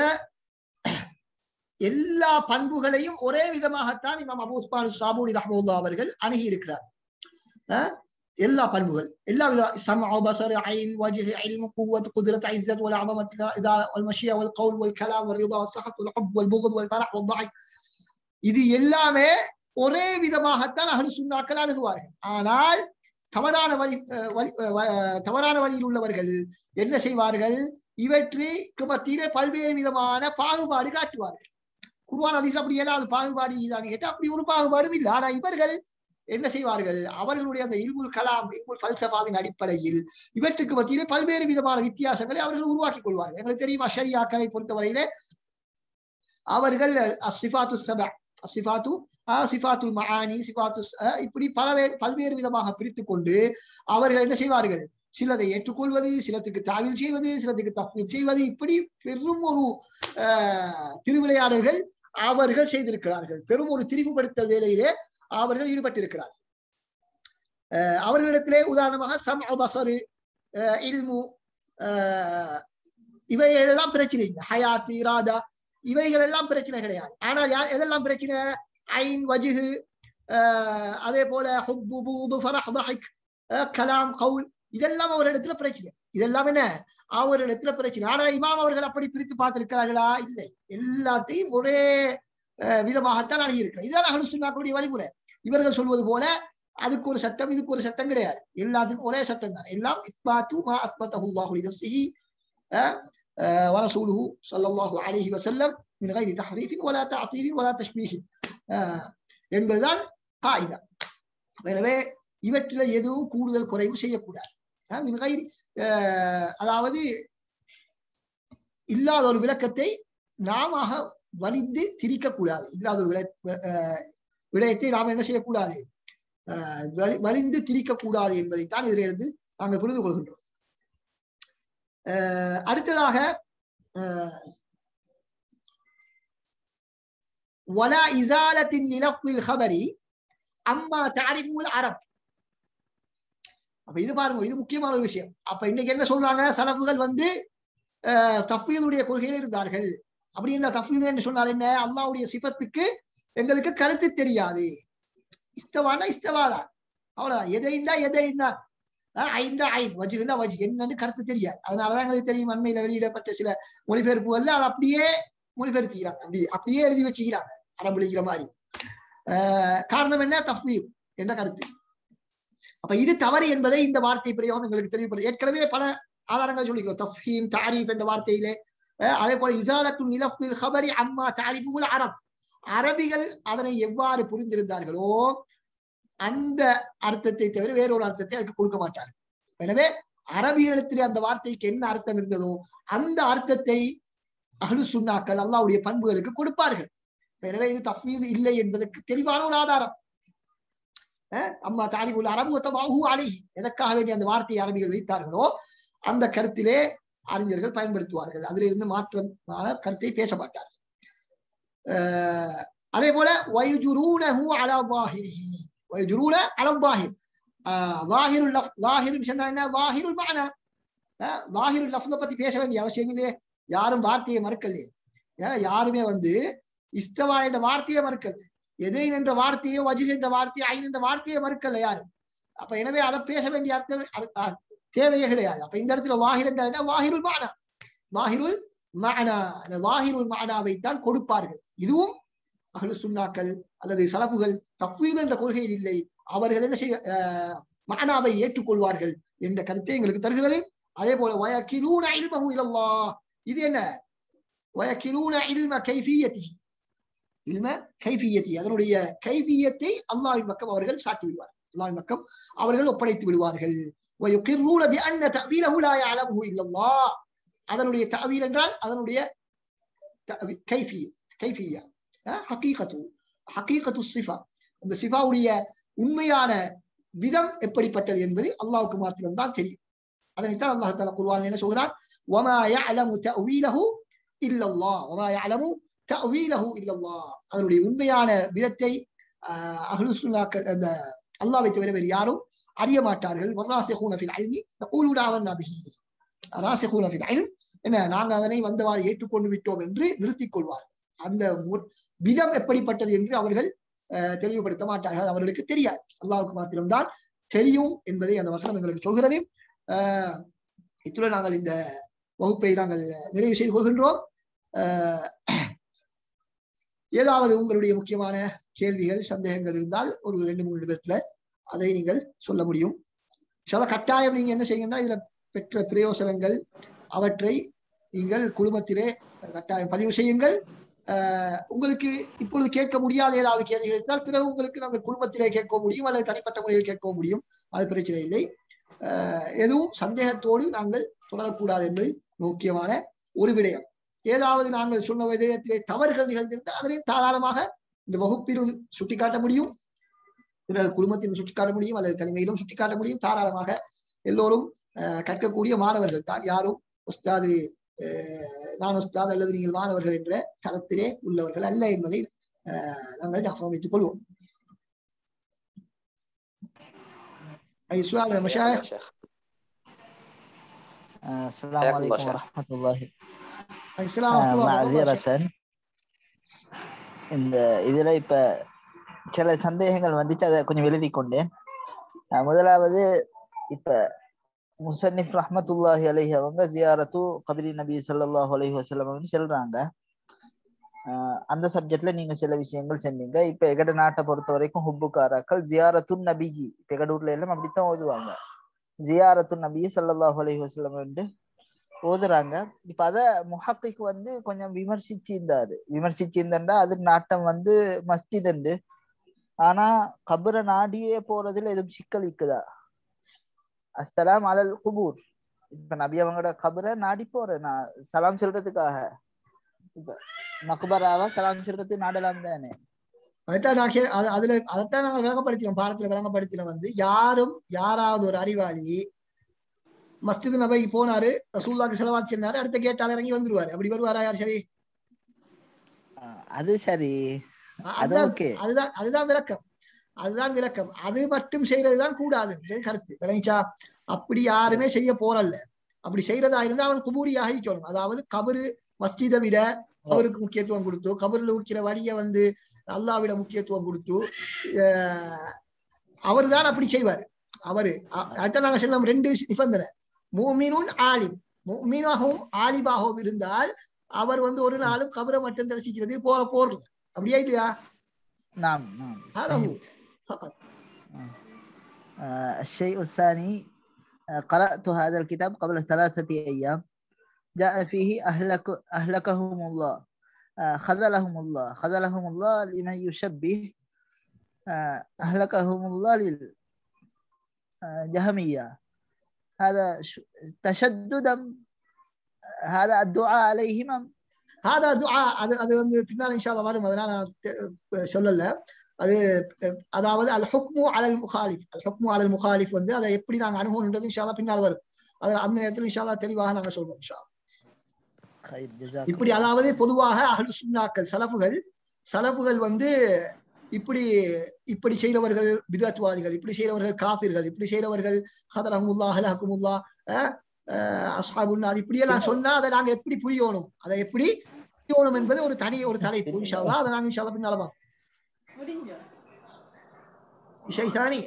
எல்லா பண்புகளையும் ஒரே விதமாகத்தான் இமாம் அபூஸ்பான் சாபூனி ரஹமுல்லா அவர்கள் அணுகி இருக்கிறார் எல்லா பண்புகள் எல்லா வித سمع بصر عين وجه علم قوة قدرة عزة والعظمة إذا والمشيئة والقول والكلام والرضا والسخط والحب والبغض والفرح والضحك இது எல்லாமே ஒரே விதமாகத்தான் அகலு சுண்ணாக்கள் அணுகுவார்கள் ஆனால் தவறான வழி வழி தவறான வழியில் உள்ளவர்கள் என்ன செய்வார்கள் இவற்றுக்கு மத்தியிலே பல்வேறு விதமான பாகுபாடு காட்டுவார்கள் குருவான் அதிசம் அப்படி ஏதாவது பாகுபாடு இதான்னு கேட்டா அப்படி ஒரு பாகுபாடும் இல்லை ஆனா இவர்கள் என்ன செய்வார்கள் அவர்களுடைய அந்த இல்முல் கலாம் இல்முல் பல்சபாவின் அடிப்படையில் இவற்றுக்கு மத்தியிலே பல்வேறு விதமான வித்தியாசங்களை அவர்கள் உருவாக்கிக் கொள்வார்கள் எங்களுக்கு தெரியுமா ஷரியாக்களை பொறுத்தவரையிலே அவர்கள் அசிஃபாத்து சப அசிஃபாத்து சிஃபாத்துல் மகானி சிஃபாத்து இப்படி பல பல்வேறு விதமாக பிரித்து கொண்டு அவர்கள் என்ன செய்வார்கள் சிலதை ஏற்றுக்கொள்வது சிலத்துக்கு தாவில் செய்வது சிலத்துக்கு தப்பு செய்வது இப்படி பெரும் ஒரு திருவிளையாடல்கள் அவர்கள் செய்திருக்கிறார்கள் பெரும் ஒரு திரிவுபடுத்தல் வேலையிலே அவர்கள் ஈடுபட்டிருக்கிறார்கள் அவர்களிடத்திலே உதாரணமாக சம் பசரு இல்மு இவைகள் எல்லாம் பிரச்சனை இல்லை ஹயாத் இராதா இவைகள் எல்லாம் பிரச்சனை கிடையாது ஆனால் எதெல்லாம் பிரச்சனை ஐன் வஜுகு அதே போல ஹுப்பு பூபு ஃபரஹ் தஹிக் கலாம் கவுல் இதெல்லாம் அவரிடத்துல பிரச்சனை இதெல்லாம் என்ன அவரிடத்துல பிரச்சனை ஆனா இமாம் அவர்கள் அப்படி பிரித்து பார்த்திருக்கிறார்களா இல்லை எல்லாத்தையும் ஒரே விதமாகத்தான் அணுகி இருக்கிறார் இதான் அகலு சுண்ணாக்களுடைய வழிமுறை இவர்கள் சொல்வது போல அதுக்கு ஒரு சட்டம் இதுக்கு ஒரு சட்டம் கிடையாது எல்லாத்துக்கும் ஒரே சட்டம் தான் எல்லாம் இஸ்பாத்து மா அஸ்பத்தஹுல்லாஹு லினஃப்ஸிஹி ورسوله صلى الله عليه وسلم من غير تحريف ولا تعطيل ولا تشبيه என்பதுதான் காயிதா எனவே இவற்றில் எதுவும் கூடுதல் குறைவு செய்யக்கூடாது அதாவது இல்லாத ஒரு விளக்கத்தை நாம வலிந்து திரிக்கக்கூடாது இல்லாத ஒரு விடயத்தை நாம் என்ன செய்யக்கூடாது வலிந்து திரிக்கக்கூடாது என்பதைத்தான் இதிலிருந்து நாங்கள் புரிந்து கொள்கின்றோம் அடுத்ததாக ولا إزالة للفظ الخبر அம்மா தாரிஃபுல் அரப் அப்ப இது பாருங்க இது முக்கியமான ஒரு விஷயம் அப்ப இன்னைக்கு என்ன சொல்றாங்க சலப்புகள் வந்து தஃபீதுடைய கொள்கையில் இருந்தார்கள் அப்படின்னு தஃபீது என்று சொன்னால் என்ன அல்லாவுடைய சிபத்துக்கு எங்களுக்கு கருத்து தெரியாது இஸ்தவானா இஸ்தவாதான் அவ்வளவுதான் எதைன்னா எதைந்தான் ஐந்தா ஐன் வஜுன்னா வஜு என்னன்னு கருத்து தெரியாது அதனாலதான் எங்களுக்கு தெரியும் அண்மையில வெளியிடப்பட்ட சில மொழிபெயர்ப்புகள்ல அதை அப்படியே மொழிபெயர்த்திக்கிறாங்க அப்படி அப்படியே எழுதி வச்சுக்கிறாங்க அரபுலிக்கிற மாதிரி ஆஹ் காரணம் என்ன தஃபீர் என்ற கருத்து அப்ப இது தவறு என்பதை இந்த வார்த்தை பிரயோகம் எங்களுக்கு தெரியப்படுது ஏற்கனவே பல ஆதாரங்கள் சொல்லிக்கிறோம் தஃபீம் தாரீஃப் என்ற வார்த்தையிலே அதே போல இசாலத்து நிலஃபில் ஹபரி அம்மா தாரிஃபுல் அரப் அரபிகள் அதனை எவ்வாறு புரிந்திருந்தார்களோ அந்த அர்த்தத்தை தவிர வேறொரு அர்த்தத்தை அதுக்கு கொடுக்க மாட்டார்கள் எனவே அரபிகளிடத்திலே அந்த வார்த்தைக்கு என்ன அர்த்தம் இருந்ததோ அந்த அர்த்தத்தை அஹ்லு சுன்னாக்கள் அல்லாவுடைய பண்புகளுக்கு கொடுப்பார்கள் எனவே இது தஃபீது இல்லை என்பதற்கு தெளிவான ஒரு ஆதாரம் அம்மா தாலிபுல் அரபு வாகு அழகி எதற்காக வேண்டிய அந்த வார்த்தையை அரபிகள் வைத்தார்களோ அந்த கருத்திலே அறிஞர்கள் பயன்படுத்துவார்கள் அதிலிருந்து மாற்றமான கருத்தை பேச மாட்டார்கள் அதே போல வயுஜுரூனஹு அலா வாஹிரிஹி வயுஜுரூன அலா வாஹிர் வாஹிருல் லஃப் வாஹிருன்னு சொன்னா என்ன வாஹிருல் மானா வாஹிருல் லஃப்த பத்தி பேச வேண்டிய அவசியம் இல்லையே யாரும் வார்த்தையை மறுக்கலையே யாருமே வந்து இஸ்தவா என்ற வார்த்தையை மறுக்கல எதை என்ற வார்த்தையோ வஜு என்ற வார்த்தையோ ஐன் என்ற வார்த்தையை மறுக்கல யாரு அப்ப எனவே அதை பேச வேண்டிய அர்த்தம் தேவையே கிடையாது அப்ப இந்த இடத்துல வாஹிர் என்ற வாஹிருல் மானா வாஹிருல் மானா வாஹிருல் மானாவை தான் கொடுப்பார்கள் இதுவும் அகலு சுண்ணாக்கள் அல்லது சலப்புகள் தஃவீது என்ற கொள்கையில் இல்லை அவர்கள் என்ன செய்ய மானாவை ஏற்றுக்கொள்வார்கள் என்ற கருத்தை எங்களுக்கு தருகிறது அதே போல வயக்கிலூன இல்மஹு இலல்லா இது என்ன வயக்கிலூன இல்ம கைஃபியத்தி இல்ம கைஃபியத்தி அதனுடைய கைஃபியத்தை அல்லாவின் பக்கம் அவர்கள் சாட்டி விடுவார்கள் அல்லாவின் பக்கம் அவர்கள் ஒப்படைத்து விடுவார்கள் ويقرون بأن تأويله لا يعلمه إلا الله அதனுடைய தஅவீல் என்றால் அதனுடைய கைஃபிய கைஃபியா ஹகீகத்து ஹகீகத்து சிஃபா அந்த சிஃபாவுடைய உண்மையான விதம் எப்படிப்பட்டது என்பது அல்லாவுக்கு மாத்திரம்தான் தெரியும் அதனைத்தான் அல்லாஹ் தாலா குர்வான் என்ன சொல்கிறான் وما يعلم تأويله إلا الله وما يعلم تأويله إلا الله அதனுடைய உண்மையான விதத்தை அஹ்லு சுன்னாக்கள் அந்த அல்லாஹ்வை தவிர வேறு யாரும் அறிய மாட்டார்கள் வர்ராசிகூன ஃபில் இல்மி நகூலு ஆமன்னா பிஹி ராசிகூன ஃபில் இல்ம் என்ன நாங்க அதனை வந்தவாறு ஏற்றுக்கொண்டு விட்டோம் என்று நிறுத்திக் கொள்வார் அந்த விதம் எப்படிப்பட்டது என்று அவர்கள் தெளிவுபடுத்த மாட்டார்கள் அவர்களுக்கு தெரியாது அல்லாவுக்கு மாத்திரம்தான் தெரியும் என்பதை அந்த வசனம் எங்களுக்கு சொல்கிறது ஆஹ் இத்துடன் நாங்கள் இந்த வகுப்பை நாங்கள் நிறைவு செய்து கொள்கின்றோம் ஏதாவது உங்களுடைய முக்கியமான கேள்விகள் சந்தேகங்கள் இருந்தால் ஒரு ரெண்டு மூணு நிமிடத்துல அதை நீங்கள் சொல்ல முடியும் கட்டாயம் நீங்க என்ன செய்யுங்கன்னா இதுல பெற்ற பிரயோசனங்கள் அவற்றை நீங்கள் குழுமத்திலே கட்டாயம் பதிவு செய்யுங்கள் உங்களுக்கு இப்பொழுது கேட்க முடியாத ஏதாவது கேள்விகள் இருந்தால் பிறகு உங்களுக்கு நாங்கள் குடும்பத்திலே கேட்க முடியும் அல்லது தனிப்பட்ட முறையில் கேட்க முடியும் அது பிரச்சனை இல்லை எதுவும் சந்தேகத்தோடு நாங்கள் தொடரக்கூடாது என்பது முக்கியமான ஒரு விடயம் ஏதாவது நாங்கள் சொன்ன விடயத்திலே தவறுகள் நிகழ்ந்திருந்தால் அதனையும் தாராளமாக இந்த வகுப்பிலும் சுட்டிக்காட்ட முடியும் பிறகு குடும்பத்திலும் சுட்டிக்காட்ட முடியும் அல்லது தனிமையிலும் சுட்டிக்காட்ட முடியும் தாராளமாக எல்லோரும் கற்கக்கூடிய மாணவர்கள் தான் யாரும் உஸ்தாது நான் உஸ்தாத் அல்லது நீங்கள் மாணவர்கள் என்ற தரத்திலே உள்ளவர்கள் அல்ல என்பதை நாங்கள் ஞாபகம் வைத்துக் கொள்வோம் أي سؤال يا مشايخ؟ السلام عليكم ورحمة الله السلام ورحمة الله معذرة இந்த இதுல இப்ப சில சந்தேகங்கள் வந்துச்சு அதை கொஞ்சம் எழுதி கொண்டேன் முதலாவது இப்ப முசன்னிப் ரஹமத்துல்லாஹி அலஹி அவங்க ஜியாரத்து கபிரி நபி சல்லாஹ் அலஹி வசலம் சொல்றாங்க அந்த சப்ஜெக்ட்ல நீங்க சில விஷயங்கள் செஞ்சீங்க இப்ப எகட நாட்டை பொறுத்த வரைக்கும் ஹுப்புக்காராக்கள் ஜியாரத்து நபிஜி இப்ப எகட ஊர்ல எல்லாம் அப்படித்தான் ஓதுவாங்க ஜியாரத்து நபி சல்லாஹ் அலஹி வசலம் வந்து ஓதுறாங்க இப்ப அத முஹக்கிக்கு வந்து கொஞ்சம் விமர்சிச்சிருந்தாரு விமர்சிச்சிருந்தா அது நாட்டம் வந்து மஸ்ஜித் உண்டு ஆனா கபரை நாடியே போறதுல எதுவும் சிக்கல் இருக்குதா அஸ்ஸலாம் அலல் குபூர் இப்ப நபி அவங்களோட கபரை நாடி போறேன் நான் சலாம் சொல்றதுக்காக இப்ப மக்பராவா சலாம் சொல்றது நாடலாம் தானே அதைத்தான் நான் கே- அது- அதுல அதைத்தான் நாங்க விளங்கப்படுத்தினோம் பாடத்துல விளங்கப்படுத்தினோம் வந்து யாரும் யாராவது ஒரு அறிவாளி மஸ்ஜித் நபைக்கு போனாரு ரசூல்லாக்கு செலவாச்சு சொன்னாரு அடுத்த கேட்டால இறங்கி வந்துருவாரு அப்படி வருவாரா யார் சரி ஆஹ் அது சரி அ- அது அதுதான் ஓகே அதுதான் அதுதான் விளக்கம் அதுதான் விளக்கம் அது மட்டும் செய்யறதுதான் கூடாது கருத்து விளங்கிச்சா அப்படி யாருமே செய்ய போறல்ல அப்படி செய்யறதா இருந்தா அவன் குபூரியாக இருக்கணும் அதாவது கபரு மஸ்ஜிதை விட அவருக்கு முக்கியத்துவம் கொடுத்து கபரில் ஊக்கிற வழியை வந்து அல்லாவிட முக்கியத்துவம் கொடுத்து அவர் தான் அப்படி செய்வார் அவரு அதான் நாங்க சொல்லலாம் ரெண்டு நிபந்தனை மூமினுன் ஆலிம் மூமினாகவும் ஆலிமாகவும் இருந்தால் அவர் வந்து ஒரு நாளும் கபரை மட்டும் தரிசிக்கிறது போற போர்ல அப்படியா இல்லையா نعم نعم هذا هو فقط آه، الشيء الثاني آه، قرأت هذا الكتاب قبل ثلاثة أيام جاء فيه أهلك أهلكهم الله آه، خذلهم الله خذلهم الله لمن يشبه آه، أهلكهم الله للجهمية هذا ش- تشددا هذا الدعاء عليهم هذا دعاء அது அது வந்து பின்னால் இன்ஷால்லா வரும் அதனால நான் தெ- சொல்லல அது அஹ், அதாவது அல் ஹுக்மு அலல் முகாலிஃப் அல் ஹுக்மு அலல் முகாலிஃப் வந்து அதை எப்படி நாங்க அணுகணுன்றது இன்ஷால்லா பின்னால் வரும் அது அந்த நேரத்தில் இன்ஷால்லா தெளிவாக நாங்க சொல்றோம் இன்ஷா அல்லாஹ். خير جزاكم இப்படி அதாவது பொதுவாக அஹ்லு சுன்னாக்கள் சலஃபுகள் சலஃபுகள் வந்து இப்படி இப்படி செய்கிறவர்கள் பிதத்வாதிகள் இப்படி செய்கிறவர்கள் காஃபிர்கள் இப்படி செய்கிறவர்கள் ஹதரஹமுல்லா ஹலஹகுமுல்லா அஸ்ஹாபுன்னார் இப்படி எல்லாம் சொன்னா அதை நாங்க எப்படி புரியணும் அதை எப்படி புரியணும் என்பது ஒரு தனி ஒரு தலைப்பு இன்ஷா அல்லாஹ் அதை நாங்க இன்ஷா அல்லாஹ் பின்னால பார்ப்போம் شيء ثاني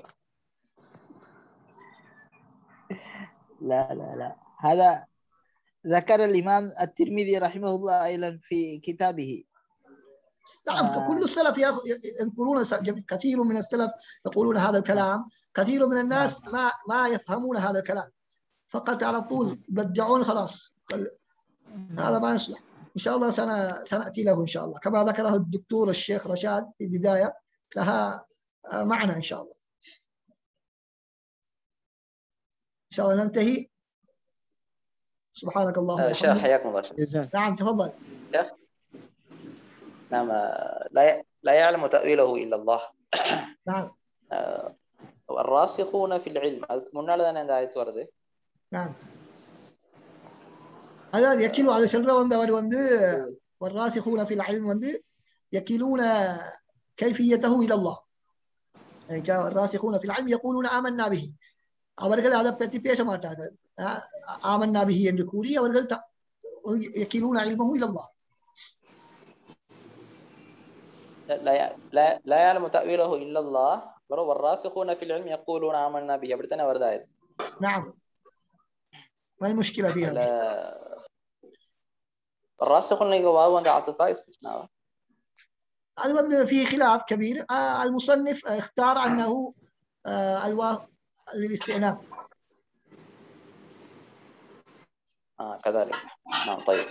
لا لا لا هذا ذكر الإمام الترمذي رحمه الله أيضا في كتابه نعم آه. كل السلف يأخ- يذكرون س- كثير من السلف يقولون هذا الكلام كثير من الناس ما ما يفهمون هذا الكلام فقط على طول يبدعون خلاص قال- هذا ما يصلح ان شاء الله سنة سناتي له ان شاء الله كما ذكره الدكتور الشيخ رشاد في البدايه لها آه، معنا ان شاء الله ان شاء الله ننتهي سبحانك اللهم آه، شيخ وبحمدك حياكم الله شيخ. نعم تفضل نعم آه، لا ي- لا يعلم تأويله إلا الله نعم آه، الراسخون في العلم அதுக்கு முன்னால தானே இந்த ஆயத்து வருது نعم அதாவது யக்கிலு அது சொல்ற வந்து அவர் வந்து والراسخون في العلم வந்து يكلون كيفيته الى الله يعني كان الراسخون في العلم يقولون آمنا به அவர்கள் அதை பற்றி பேச மாட்டார்கள் அஹ் ஆமன்னா பிஹி என்று கூறி அவர்கள் த- يكلون علمه الى الله لا ي- لا لا يعلم تأويله إلا الله அப்புறம் والراسخون في العلم يقولون آمنا به அப்படித்தானே வருது ஆயத்து نعم ما المشكلة في لا هذا الراسخون இங்க வாவு வந்து عاطفة استثناء அது வந்து في خلاف كبير آه، المصنف اختار انه آه، الواو للاستئناف آه كذلك نعم طيب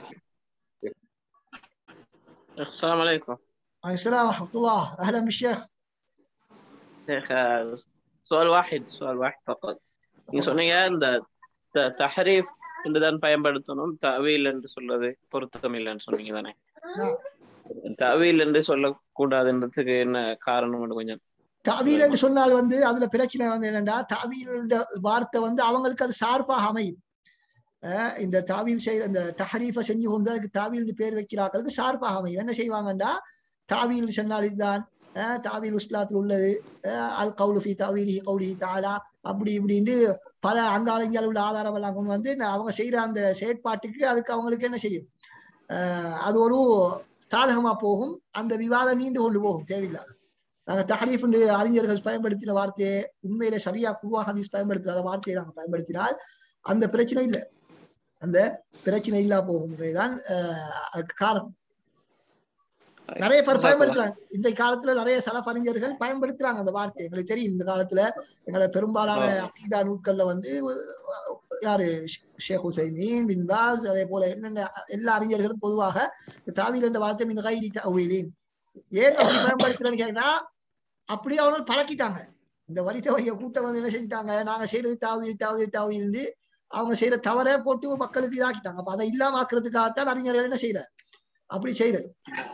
السلام عليكم عليكم السلام ورحمة الله اهلا بالشيخ شيخ آه، سؤال واحد سؤال واحد فقط நீங்க சொன்னீங்க இந்த த- தஹரீஃப் என்றுதான் பயன்படுத்தணும் தவீல் என்று சொல்றது பொருத்தம் இல்லைன்னு சொன்னீங்க தானே نعم தவீல் என்று சொல்லக்கூடாதுன்றதுக்கு என்ன காரணம் கொஞ்சம் தாவீல் என்று சொன்னால் வந்து அதுல பிரச்சனை வந்து என்னன்னா தாவீல் வார்த்தை வந்து அவங்களுக்கு அது சார்பாக அமையும் அஹ் இந்த தாவீல் செய்யற இந்த தஹரீஃபை செஞ்சு கொண்டு அதுக்கு தாவீல் பேர் வைக்கிறாங்களுக்கு சார்பாக அமையும் என்ன செய்வாங்கன்னா தாவீல் சொன்னால் இதுதான் அஹ் தாவீல் உஸ்லாத்தில் உள்ளது அஹ் அல் கவுலு ஃபி தாவீலிஹி கவுலிஹி தாலா அப்படி இப்படின்னு பல அங்கால இங்கால உள்ள ஆதாரம் எல்லாம் கொண்டு வந்து ந- அவங்க செய்யற அந்த செயற்பாட்டுக்கு அதுக்கு அவங்களுக்கு என்ன செய்யும் அஹ் அது ஒரு சாதகமா போகும் அந்த விவாதம் நீண்டு கொண்டு போகும் தேவையில்லாத நாங்க தஹரீஃப் என்று அறிஞர்கள் பயன்படுத்தின வார்த்தையை உண்மையில சரியா குருவா ஹதீஸ் பயன்படுத்தாத வார்த்தையை நாங்க பயன்படுத்தினால் அந்த பிரச்சனை இல்லை அந்த பிரச்சனை இல்லா போகும் முறைதான் அஹ், அதுக்கு காரணம் நிறைய பேர் பயன்படுத்துறாங்க இந்த காலத்துல நிறைய சலஃப் அறிஞர்கள் பயன்படுத்துறாங்க அந்த வார்த்தை எங்களுக்கு தெரியும் இந்த காலத்துல எங்களை பெரும்பாலான அகீதா நூட்கள்ல வந்து அஹ், யாரு ஷேக் ஹுசைமீன் பின் பாஸ் அதே போல என்னென்ன எல்லா அறிஞர்களும் பொதுவாக தாவீல் என்ற வார்த்தை மின் கைரி தவீலின் ஏன் அப்படி பயன்படுத்துறேன்னு கேட்டா அப்படியே அவங்க பழக்கிட்டாங்க இந்த வழி தவறிய கூட்டம் வந்து என்ன செஞ்சுட்டாங்க நாங்க செய்யறது தாவீல் தாவீல் தாவீல்னு அவங்க செய்யற தவறை போட்டு மக்களுக்கு இதாக்கிட்டாங்க அப்ப அதை இல்லாம ஆக்குறதுக்காகத்தான் அறிஞர்கள் என்ன செய்யற அப்படி செய்யறது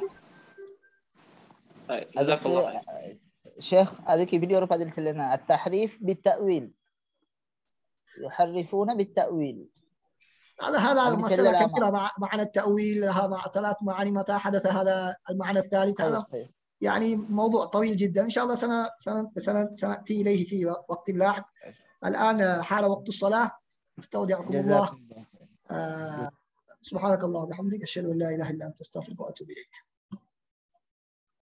جزاك الله خير. ஷேக் அதுக்கு இப்படி ஒரு பதில் சொல்லுங்க التحريف بالتأويل يحرفون بالتأويل هذا هذا أبي مسألة تكلم كبيرة مع معنى التأويل لها مع ثلاث معاني متى حدث هذا المعنى الثالث خير هذا خير يعني موضوع طويل جدا ان شاء الله سنة سنة سنة سنأتي اليه في وقت لاحق الان حان وقت الصلاة استودعكم الله آه سبحانك اللهم وبحمدك اشهد ان لا اله الا انت استغفرك واتوب اليك